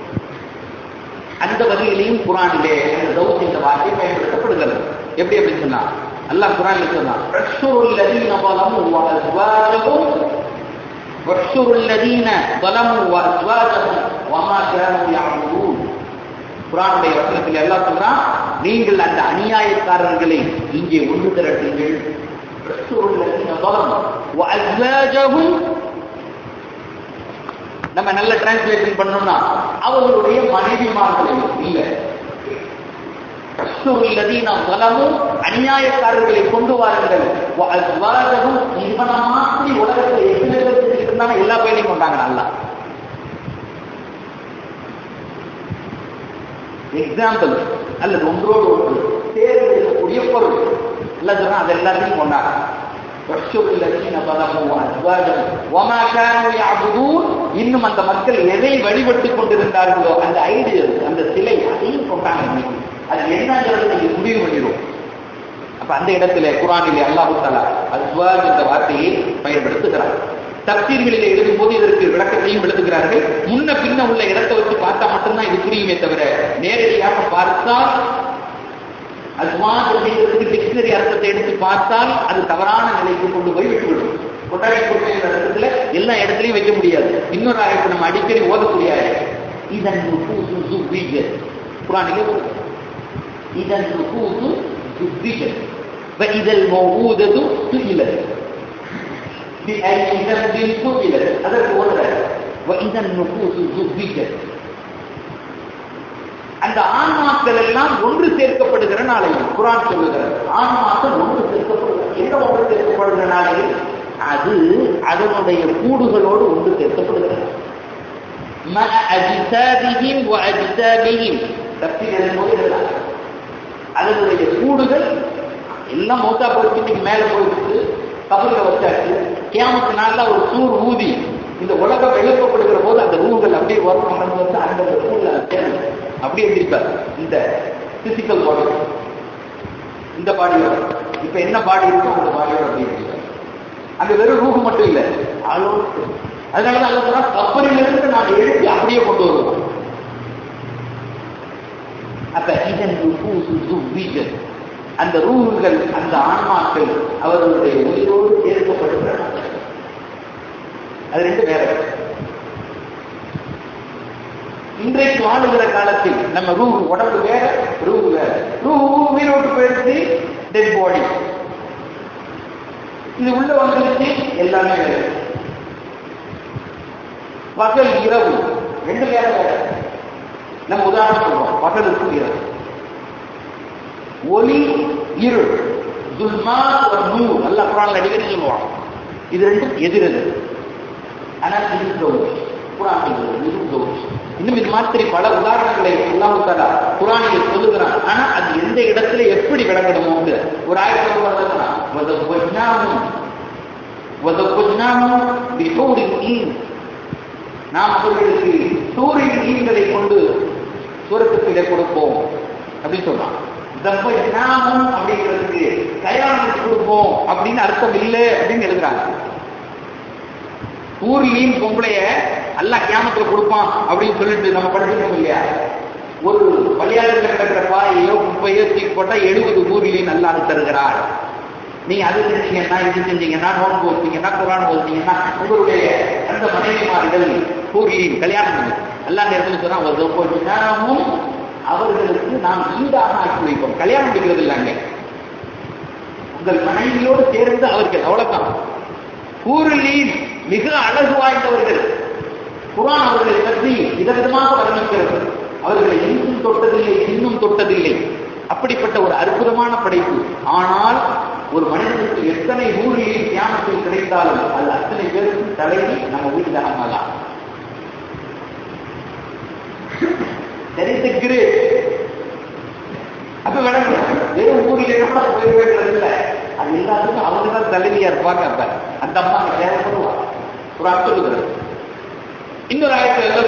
அந்த வகையிலையும் குரானிலே அந்த தௌத் என்ற வார்த்தை பயன்படுத்தப்படுகிறது எப்படி அப்படின்னு சொன்னா அல்லாஹ் குரானில் சொன்னா ரஷுருல் லதீன ظلموا وازواجهم رشروا الذين ظلموا وازواجهم وما كانوا يعبدون குரானுடைய வசனத்தில் எல்லாம் சொல்றான் நீங்கள் அந்த அநியாயக்காரர்களை இங்கே ஒன்று திரட்டுங்கள் ரஷுருல் லதீன ظلموا وازواجهم நம்ம நல்ல டிரான்ஸ்லேஷன் பண்ணோம்னா அவர்களுடைய மனைவிமார்களை இல்ல வலமும் அநியாயக்காரர்களை கொண்டு வாருங்கள் இவனை மாற்றி உலகத்தில் எத்தனை பேர் இருந்தாங்க எல்லா பையனையும் கொண்டாங்க நல்லா எக்ஸாம்பிள் அல்லது ஒன்றோடு ஒன்று தேர்ந்தெடுக்கக்கூடிய பொருள் அல்லது அது எல்லாத்தையும் கொண்டாங்க இன்னும் அந்த மக்கள் எதை வழிபட்டுக் கொண்டிருந்தார்களோ அந்த ஐடியல் அந்த சிலை அதையும் கொண்டாங்க இன்னைக்கு அது என்னங்கிறது நீங்க முடிவு பண்ணிடும் அப்ப அந்த இடத்துல குரானிலே அல்லாஹு தாலா அஸ்வாஜ் என்ற வார்த்தையை பயன்படுத்துகிறார் தப்சீர்களில் எழுதும் போது இதற்கு விளக்கத்தையும் எழுதுகிறார்கள் முன்ன பின்ன உள்ள இடத்தை வச்சு பார்த்தா மட்டும்தான் இது புரியுமே தவிர நேரடியாக பார்த்தால் அஸ்வாஜ் அப்படிங்கிறதுக்கு டிக்ஷனரி அர்த்தத்தை எடுத்து பார்த்தால் அது தவறான நிலைக்கு கொண்டு போய் விட்டுவிடும் கொண்டாடி கொடுக்கிற இடத்துல எல்லா இடத்துலையும் வைக்க முடியாது இன்னொரு ஆயத்தை நம்ம அடிக்கடி ஓதக்கூடிய இதன் குரானிலே வருது இதன் இதழ் மௌதது சுயிலது அதற்கு ஓதுறாரு இதன் அந்த ஆன்மாக்கள் எல்லாம் ஒன்று சேர்க்கப்படுகிற நாளையில் குரான் சொல்லுகிறது ஆன்மாக்கள் ஒன்று சேர்க்கப்படுகிறது எங்க ஒன்று சேர்க்கப்படுகிற நாளையில் அது அதனுடைய கூடுகளோடு ஒன்று சேர்க்கப்படுகிறது அதனுடைய கூடுகள் எல்லாம் மௌத்தா போயிடுச்சு இன்னைக்கு மேல போயிடுச்சு கபரில் வச்சாச்சு கேமத்து நாள்ல ஒரு சூர் ஊதி இந்த உலகம் எழுப்பப்படுகிற போது அந்த ரூகள் அப்படியே வரும் வந்து அந்த ரூல அப்படியே எந்திரிப்பார் இந்த பிசிக்கல் பாடி இந்த பாடியோட இப்ப என்ன பாடி இருக்கோ அந்த பாடியோட அப்படியே எந்திரிப்பார் அங்க வெறும் ரூஹ் மட்டும் இல்ல ஆளோடு அதனாலதான் அல்ல சொல்றா கப்பலிலிருந்து நான் எழுப்பி அப்படியே கொண்டு வருவோம் அப்ப இதன் வீஜன் அந்த ரூகுகள் அந்த ஆன்மாக்கள் அவர்களுடைய உயிரோடு சேர்க்கப்படுகின்றன அது ரெண்டு வேற இன்றைக்கு வாழுகிற காலத்தில் நம்ம ரூ உடம்பு வேற ரூ வேற ரூ உயிரோட்டு போயிடுச்சு டெட் பாடி இது உள்ள வந்துருச்சு எல்லாமே வேற பகல் இரவு ரெண்டு வேற வேற நம்ம உதாரணம் சொல்றோம் பகலுக்கு இரவு ஒளி இருள் துல்மா ஒரு நூறு நல்ல குரான் அடிக்கடி சொல்லுவான் இது ரெண்டும் எதிரது ஆனால் இது கௌரி குரான் இது கௌரி இன்னும் இது மாதிரி பல உதாரணங்களை அல்லாஹு தாலா குரானில் சொல்லுகிறான் ஆனா அது எந்த இடத்துல எப்படி விளங்கணுமோ ஒரு ஆயிரத்தி நாம் அவர்களுக்கு சூரிய ஈன்களை கொண்டு சூரத்துக்கு கொடுப்போம் அப்படின்னு சொல்றான் நாமும் அப்படிங்கிறதுக்கு கல்யாணம் கொடுப்போம் அப்படின்னு அர்த்தம் இல்லை அப்படின்னு எழுதுறாங்க ஊர்லயும் பொம்பளைய அல்ல கியாமத்துல கொடுப்பான் அப்படின்னு சொல்லிட்டு நம்ம படிச்சிருக்கோம் இல்லையா ஒரு பள்ளியாளர்கள் கிடக்கிற பாயையோ குப்பையோ தூக்கி போட்டா எழுபது ஊர்லயும் நல்லா தருகிறார் நீங்க அது செஞ்சீங்கன்னா இது செஞ்சீங்கன்னா நோன்பு வச்சீங்கன்னா குரான் வச்சீங்கன்னா உங்களுடைய அந்த மனைவிமார்கள் கூறியின் கல்யாணம் எல்லா நேரத்தில் சொன்னா அவர்களுக்கு நாம் ஈடாக ஆக்கி வைப்போம் கல்யாணம் முடிக்கிறது இல்லைங்க உங்கள் மனைவியோடு சேர்ந்து அவர்கள் அவ்வளவுதான் கூறுலீன் மிக அழகு வாய்ந்தவர்கள் குரான் அவர்களை பற்றி விதவிதமாக வர்ணிக்கிறது அவர்களை இன்னும் தொட்டதில்லை இன்னும் தொட்டதில்லை அப்படிப்பட்ட ஒரு அற்புதமான படைப்பு ஆனால் ஒரு மனிதனுக்கு எத்தனை ஊரில் தியானத்தில் கிடைத்தாலும் அது அத்தனை பேருக்கும் தலைவி நம்ம வீட்டில் அம்மலாம் தெரிந்துக்கிறே அப்ப விளங்கு வெறும் ஊரில் கூட போய் வேண்டது இல்லை அது எல்லாத்துக்கும் அவங்க தான் தலைவியா இருப்பாங்க அப்ப அந்த அம்மா அங்க தேவைப்படுவா ஒரு அர்த்தம் சொல்லுகிறது இன்னொரு ஆயத்தில் என்ன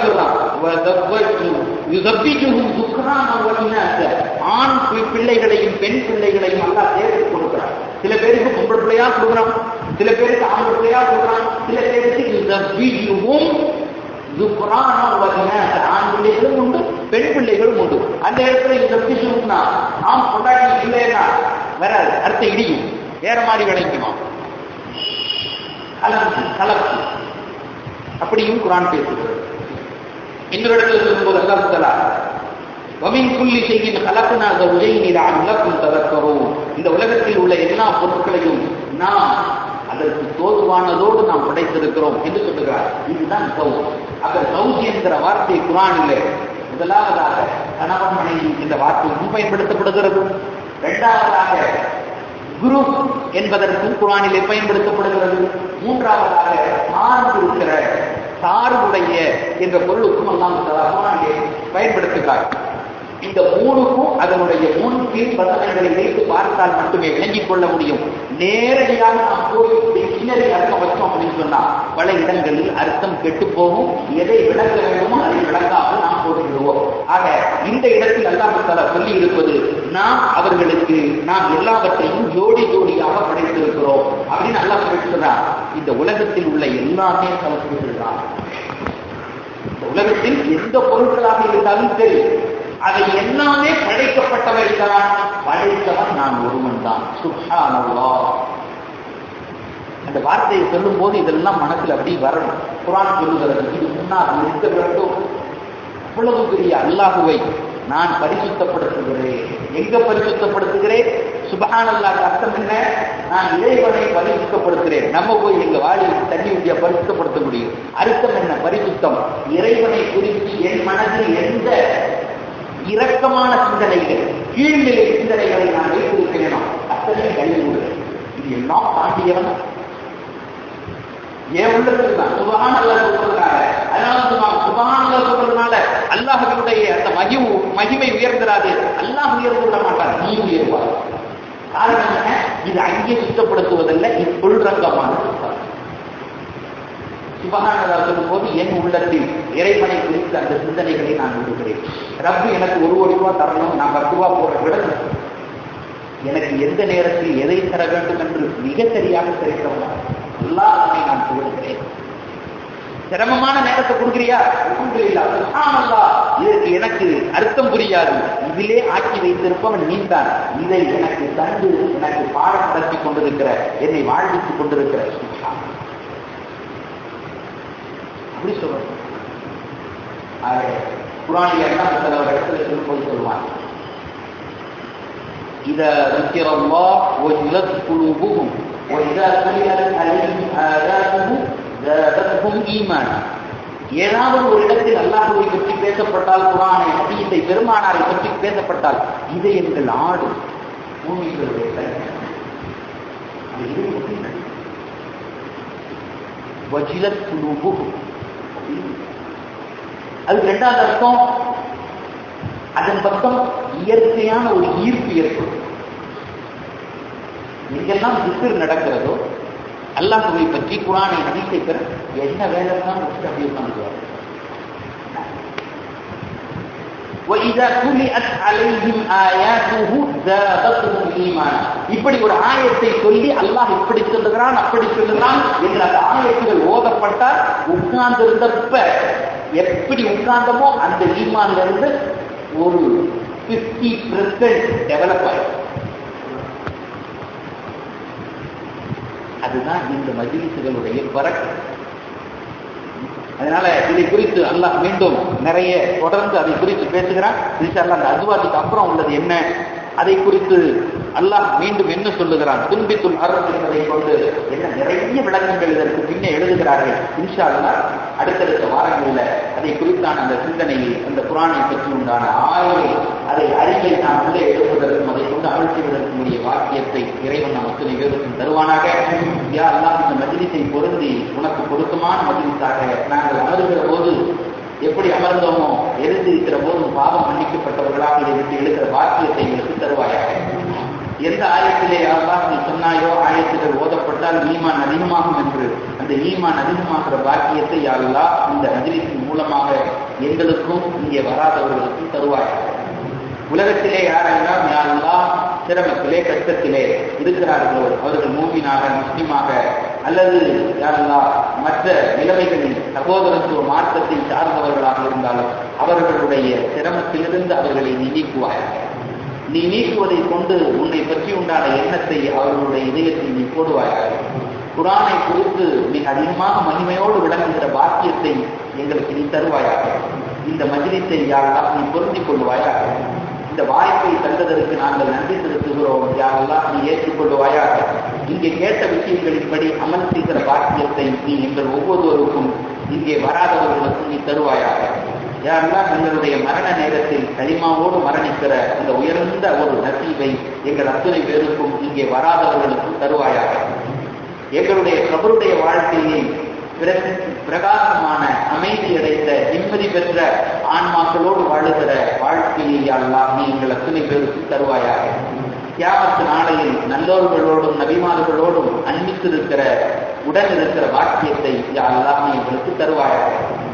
சொல்றான் ஆண் பிள்ளைகளையும் பெண் பிள்ளைகளையும் எல்லாம் சேர்த்து கொடுக்கிறான் சில பேருக்கு பொம்பளை பிள்ளையா கொடுக்குறான் சில பேருக்கு ஆம்பளை பிள்ளையா கொடுக்குறான் சில பேருக்கு ஆண் பிள்ளைகளும் உண்டு பெண் பிள்ளைகளும் உண்டு அந்த இடத்துல இந்த பிசுனா ஆம் கொண்டாடி இல்லைன்னா வராது அடுத்த இடியும் வேற மாதிரி விளைக்குமா கலந்து கலப்பு அப்படியும் குரான் பேசுகிறது இன்னொரு இடத்துல சொல்லும்போது அல்லாஹ் தலா வமின் புள்ளி செய்யின் கலக்குனா உதயினில் அல்லாக்கும் ததக்கரும் இந்த உலகத்தில் உள்ள எல்லா பொருட்களையும் நாம் அதற்கு தோதுவானதோடு நாம் படைத்திருக்கிறோம் என்று சொல்லுகிறார் இதுதான் சவுத் அவர் சவுத் என்கிற வார்த்தை குரானில் முதலாவதாக கணவன் மனைவி என்ற வார்த்தையும் பயன்படுத்தப்படுகிறது இரண்டாவதாக குரு என்பதற்கும் குரானிலே பயன்படுத்தப்படுகிறது மூன்றாவதாக சார்பு இருக்கிற சார்புடைய என்ற பொருளுக்கும் எல்லாம் குரானிலே பயன்படுத்துகிறார் இந்த மூணுக்கும் அதனுடைய மூணு கீழ் வசனங்களை வைத்து பார்த்தால் மட்டுமே விளங்கிக் கொள்ள முடியும் நேரடியாக நாம் போய் டிக்ஷனரி அர்த்தம் வச்சோம் அப்படின்னு சொன்னா பல இடங்களில் அர்த்தம் கெட்டு போகும் எதை விளக்க வேண்டுமோ அதை விளங்காமல் நாம் போட்டுவிடுவோம் ஆக இந்த இடத்தில் அல்லாஹால சொல்லி இருப்பது நாம் அவர்களுக்கு நாம் எல்லாவற்றையும் ஜோடி ஜோடியாக படைத்திருக்கிறோம் அப்படின்னு அல்லாஹ் சொல்றார் இந்த உலகத்தில் உள்ள எல்லாமே கலப்புகள் தான் இந்த உலகத்தில் எந்த பொருட்களாக இருந்தாலும் சரி அதை எல்லாமே படைக்கப்பட்டவை தான் படைத்தவன் நான் ஒருவன் தான் சுஹானல்லா அந்த வார்த்தையை சொல்லும் போது இதெல்லாம் மனசுல அப்படி வரணும் குரான் சொல்லுகிறது இது முன்னால் இருக்க வேண்டும் அவ்வளவு பெரிய அல்லாஹுவை நான் பரிசுத்தப்படுத்துகிறேன் எங்க பரிசுத்தப்படுத்துகிறேன் சுபஹான் அல்லாஹ் அர்த்தம் என்ன நான் இறைவனை பரிசுத்தப்படுத்துகிறேன் நம்ம போய் எங்க வாடி தண்ணி ஊட்டியா பரிசுத்தப்படுத்த முடியும் அர்த்தம் என்ன பரிசுத்தம் இறைவனை குறித்து என் மனதில் எந்த இரக்கமான சிந்தனைகள் கீழ்நிலை சிந்தனைகளை நான் வைத்திருக்கிறேனோ அத்தனை கழிவு இது எல்லாம் தாண்டியவன் ஏன் உள்ளத்தில் தான் சுபகான் அல்லா சொல்றதுனால அதனால சொல்லுவாங்க சுபகான் அல்லா சொல்றதுனால அல்லாஹினுடைய அந்த மகிவு மகிமை உயர்ந்துராது அல்லாஹ் உயர்ந்து விட மாட்டார் நீ உயர்வார் காரணம் என்ன இது அங்கே சுத்தப்படுத்துவதல்ல இப்புள்ரங்கமான சுத்தம் சிவகானதா சொல்லும் போது என் உள்ளத்தில் இறைவனை குறித்து அந்த சிந்தனைகளை நான் விடுகிறேன் ரப்பு எனக்கு ஒரு கோடி ரூபா தரணும் நான் பத்து ரூபா போற விட எனக்கு எந்த நேரத்தில் எதை தர வேண்டும் என்று மிக சரியாக தெரிகிறவனா எல்லாருமே நான் சொல்லுகிறேன் சிரமமான நேரத்தை கொடுக்குறியா இதற்கு எனக்கு அர்த்தம் புரியாது இதிலே ஆக்கி வைத்திருப்பவன் நீந்தான் இதை எனக்கு தந்து எனக்கு பாடம் நடத்தி கொண்டிருக்கிற என்னை வாழ்வித்துக் கொண்டிருக்கிற சுகான் அப்படி சொல்லணும் குரானில் என்ன சில ஒரு இடத்துல சொல்லும்போது சொல்லுவாங்க إذا ذكر الله وجلت قلوبهم وإذا تليت عليهم آياته زادتهم إيمانا ஏதாவது ஒரு இடத்தில் அல்லாஹுவை பற்றி பேசப்பட்டால் குரானை ஹதீஸை பெருமானாரை பற்றி பேசப்பட்டால் இதை எங்கள் ஆடு பூமிகளுடைய வஜிலத் குலூபு அதுக்கு ரெண்டாவது அர்த்தம் அதன் பக்கம் இயற்கையான ஒரு ஈர்ப்பு ஏற்படும் எங்கெல்லாம் திசிர் நடக்கிறதோ அல்லாஹுவை பற்றி குரானை நடித்தை பெற என்ன வேலை தான் அப்படியே உட்காந்துருவாங்க وَإِذَا تُلِيَتْ عَلَيْهِمْ آيَاتُهُ زَادَتْهُمْ إِيمَانًا இப்படி ஒரு ஆயத்தை சொல்லி அல்லாஹ் இப்படி சொல்லுகிறான் அப்படி சொல்லுகிறான் என்று அந்த ஆயத்துகள் ஓதப்பட்டால் உட்கார்ந்திருந்தப்ப எப்படி உட்கார்ந்தமோ அந்த ஈமான்ல இருந்து ஒரு பிப்டி பெர்சென்ட் டெவலப் ஆயிடும் அதுதான் இந்த மஜிலிசுகளுடைய பறக்கு அதனால இதை குறித்து அல்லாஹ் மீண்டும் நிறைய தொடர்ந்து அதை குறித்து பேசுகிறான் இன்ஷால்லா அந்த அஜ்வாத்துக்கு அப்புறம் உள்ளது என்ன அதை குறித்து அல்லாஹ் மீண்டும் என்ன சொல்லுகிறான் துன்பித்துல் அரசு என்பதை கொண்டு என்ன நிறைய விளக்கங்கள் இதற்கு பின்னே எழுதுகிறார்கள் இன்ஷா அல்லாஹ் அடுத்தடுத்த வாரங்களில் அதை குறித்தான அந்த சிந்தனையை அந்த குரானை பற்றி உண்டான ஆய்வை அதை அறிவை நாம் உள்ளே எழுதுவதற்கும் அதை கொண்டு அமல் செய்வதற்கும் உரிய வாக்கியத்தை இறைவன் நம் அத்தனை பேருக்கும் தருவானாக யா அல்லாஹ் இந்த மஜிலிசை பொருந்தி உனக்கு பொருத்தமான மஜிலிசாக நாங்கள் அமருகிற போது எப்படி அமர்ந்தோமோ எழுந்திருக்கிற போதும் பாவம் மன்னிக்கப்பட்டவர்களாக இதை விட்டு எழுகிற வாக்கியத்தை எங்களுக்கு தருவாயாக எந்த ஆயத்திலே யாரெல்லாம் நீ சொன்னாயோ ஆயத்துகள் ஓதப்பட்டால் ஈமான் அதிகமாகும் என்று அந்த ஈமான் அதிகமாகிற பாக்கியத்தை யாரெல்லாம் இந்த மஜிலிசின் மூலமாக எங்களுக்கும் இங்கே வராதவர்களுக்கும் தருவாயாக உலகத்திலே யாரெல்லாம் யாரெல்லாம் சிரமத்திலே கஷ்டத்திலே இருக்கிறார்களோ அவர்கள் மூமினாக முஸ்லிமாக அல்லது யாரெல்லாம் மற்ற நிலைமைகளில் சகோதரத்துவ மார்க்கத்தை சார்ந்தவர்களாக இருந்தாலும் அவர்களுடைய சிரமத்திலிருந்து அவர்களை நீ நீக்குவாயாக நீ நீக்குவதை கொண்டு உன்னை பற்றி உண்டான எண்ணத்தை அவர்களுடைய இதயத்தில் நீ போடுவாயாக குரானை குறித்து மிக அதிகமாக மகிமையோடு விளங்குகிற பாக்கியத்தை எங்களுக்கு நீ தருவாயாக இந்த மஜிலித்தை யாரெல்லாம் நீ பொருந்திக் கொள்வாயாக இந்த வாய்ப்பை தந்ததற்கு நாங்கள் நன்றி செலுத்துகிறோம் யாரெல்லாம் நீ ஏற்றுக்கொள்வாயாக இங்கே கேட்ட விஷயங்களின்படி அமல் செய்கிற பாக்கியத்தை நீ எங்கள் ஒவ்வொருவருக்கும் இங்கே வராதவர்களுக்கும் நீ தருவாயாக யாரெல்லாம் எங்களுடைய மரண நேரத்தில் களிமாவோடு மரணிக்கிற அந்த உயர்ந்த ஒரு நசீவை எங்கள் அத்துணை பேருக்கும் இங்கே வராதவர்களுக்கும் தருவாயாக எங்களுடைய கபருடைய வாழ்க்கையை பிரகாசமான அமைதி அடைந்த நிம்மதி பெற்ற ஆன்மாக்களோடு வாழுகிற வாழ்க்கையை எல்லாம் நீ எங்கள் அத்தனை பேருக்கும் தருவாயாக தியாகத்து நாளையில் நல்லோர்களோடும் நபிமார்களோடும் அன்பித்திருக்கிற உடன் இருக்கிற வாக்கியத்தை யாரெல்லாம் நீ எங்களுக்கு தருவாயாக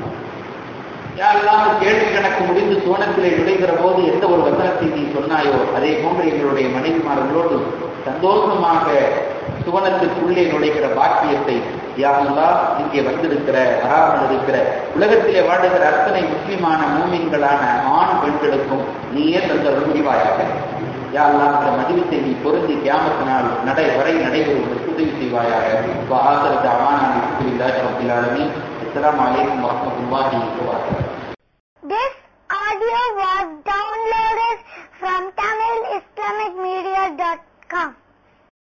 யாரெல்லாம் கேள்வி கணக்கு முடிந்து சோனத்திலே நுழைகிற போது எந்த ஒரு வசனத்தை நீ சொன்னாயோ அதே போன்று எங்களுடைய மனைவிமார்களோடு சந்தோஷமாக சுவனத்திற்குள்ளே நுழைகிற பாக்கியத்தை யாரெல்லாம் இங்கே வந்திருக்கிற வராமல் இருக்கிற உலகத்திலே வாழுகிற அத்தனை முஸ்லிமான மூமின்களான ஆண் பெண்களுக்கும் நீயே தந்த முடிவாயாக யாரெல்லாம் இந்த மதிலத்தை நீ பொருந்தி கியாமத்தினால் நடை வரை நடைபெறுவதற்கு உதவி செய்வாயாக ஆசிரத்தை அவானான் ரபிலாலுமே அஸ்லாம் வலைக்கம் வரமத்துல்லாஹி வபரகாத்துஹு This audio was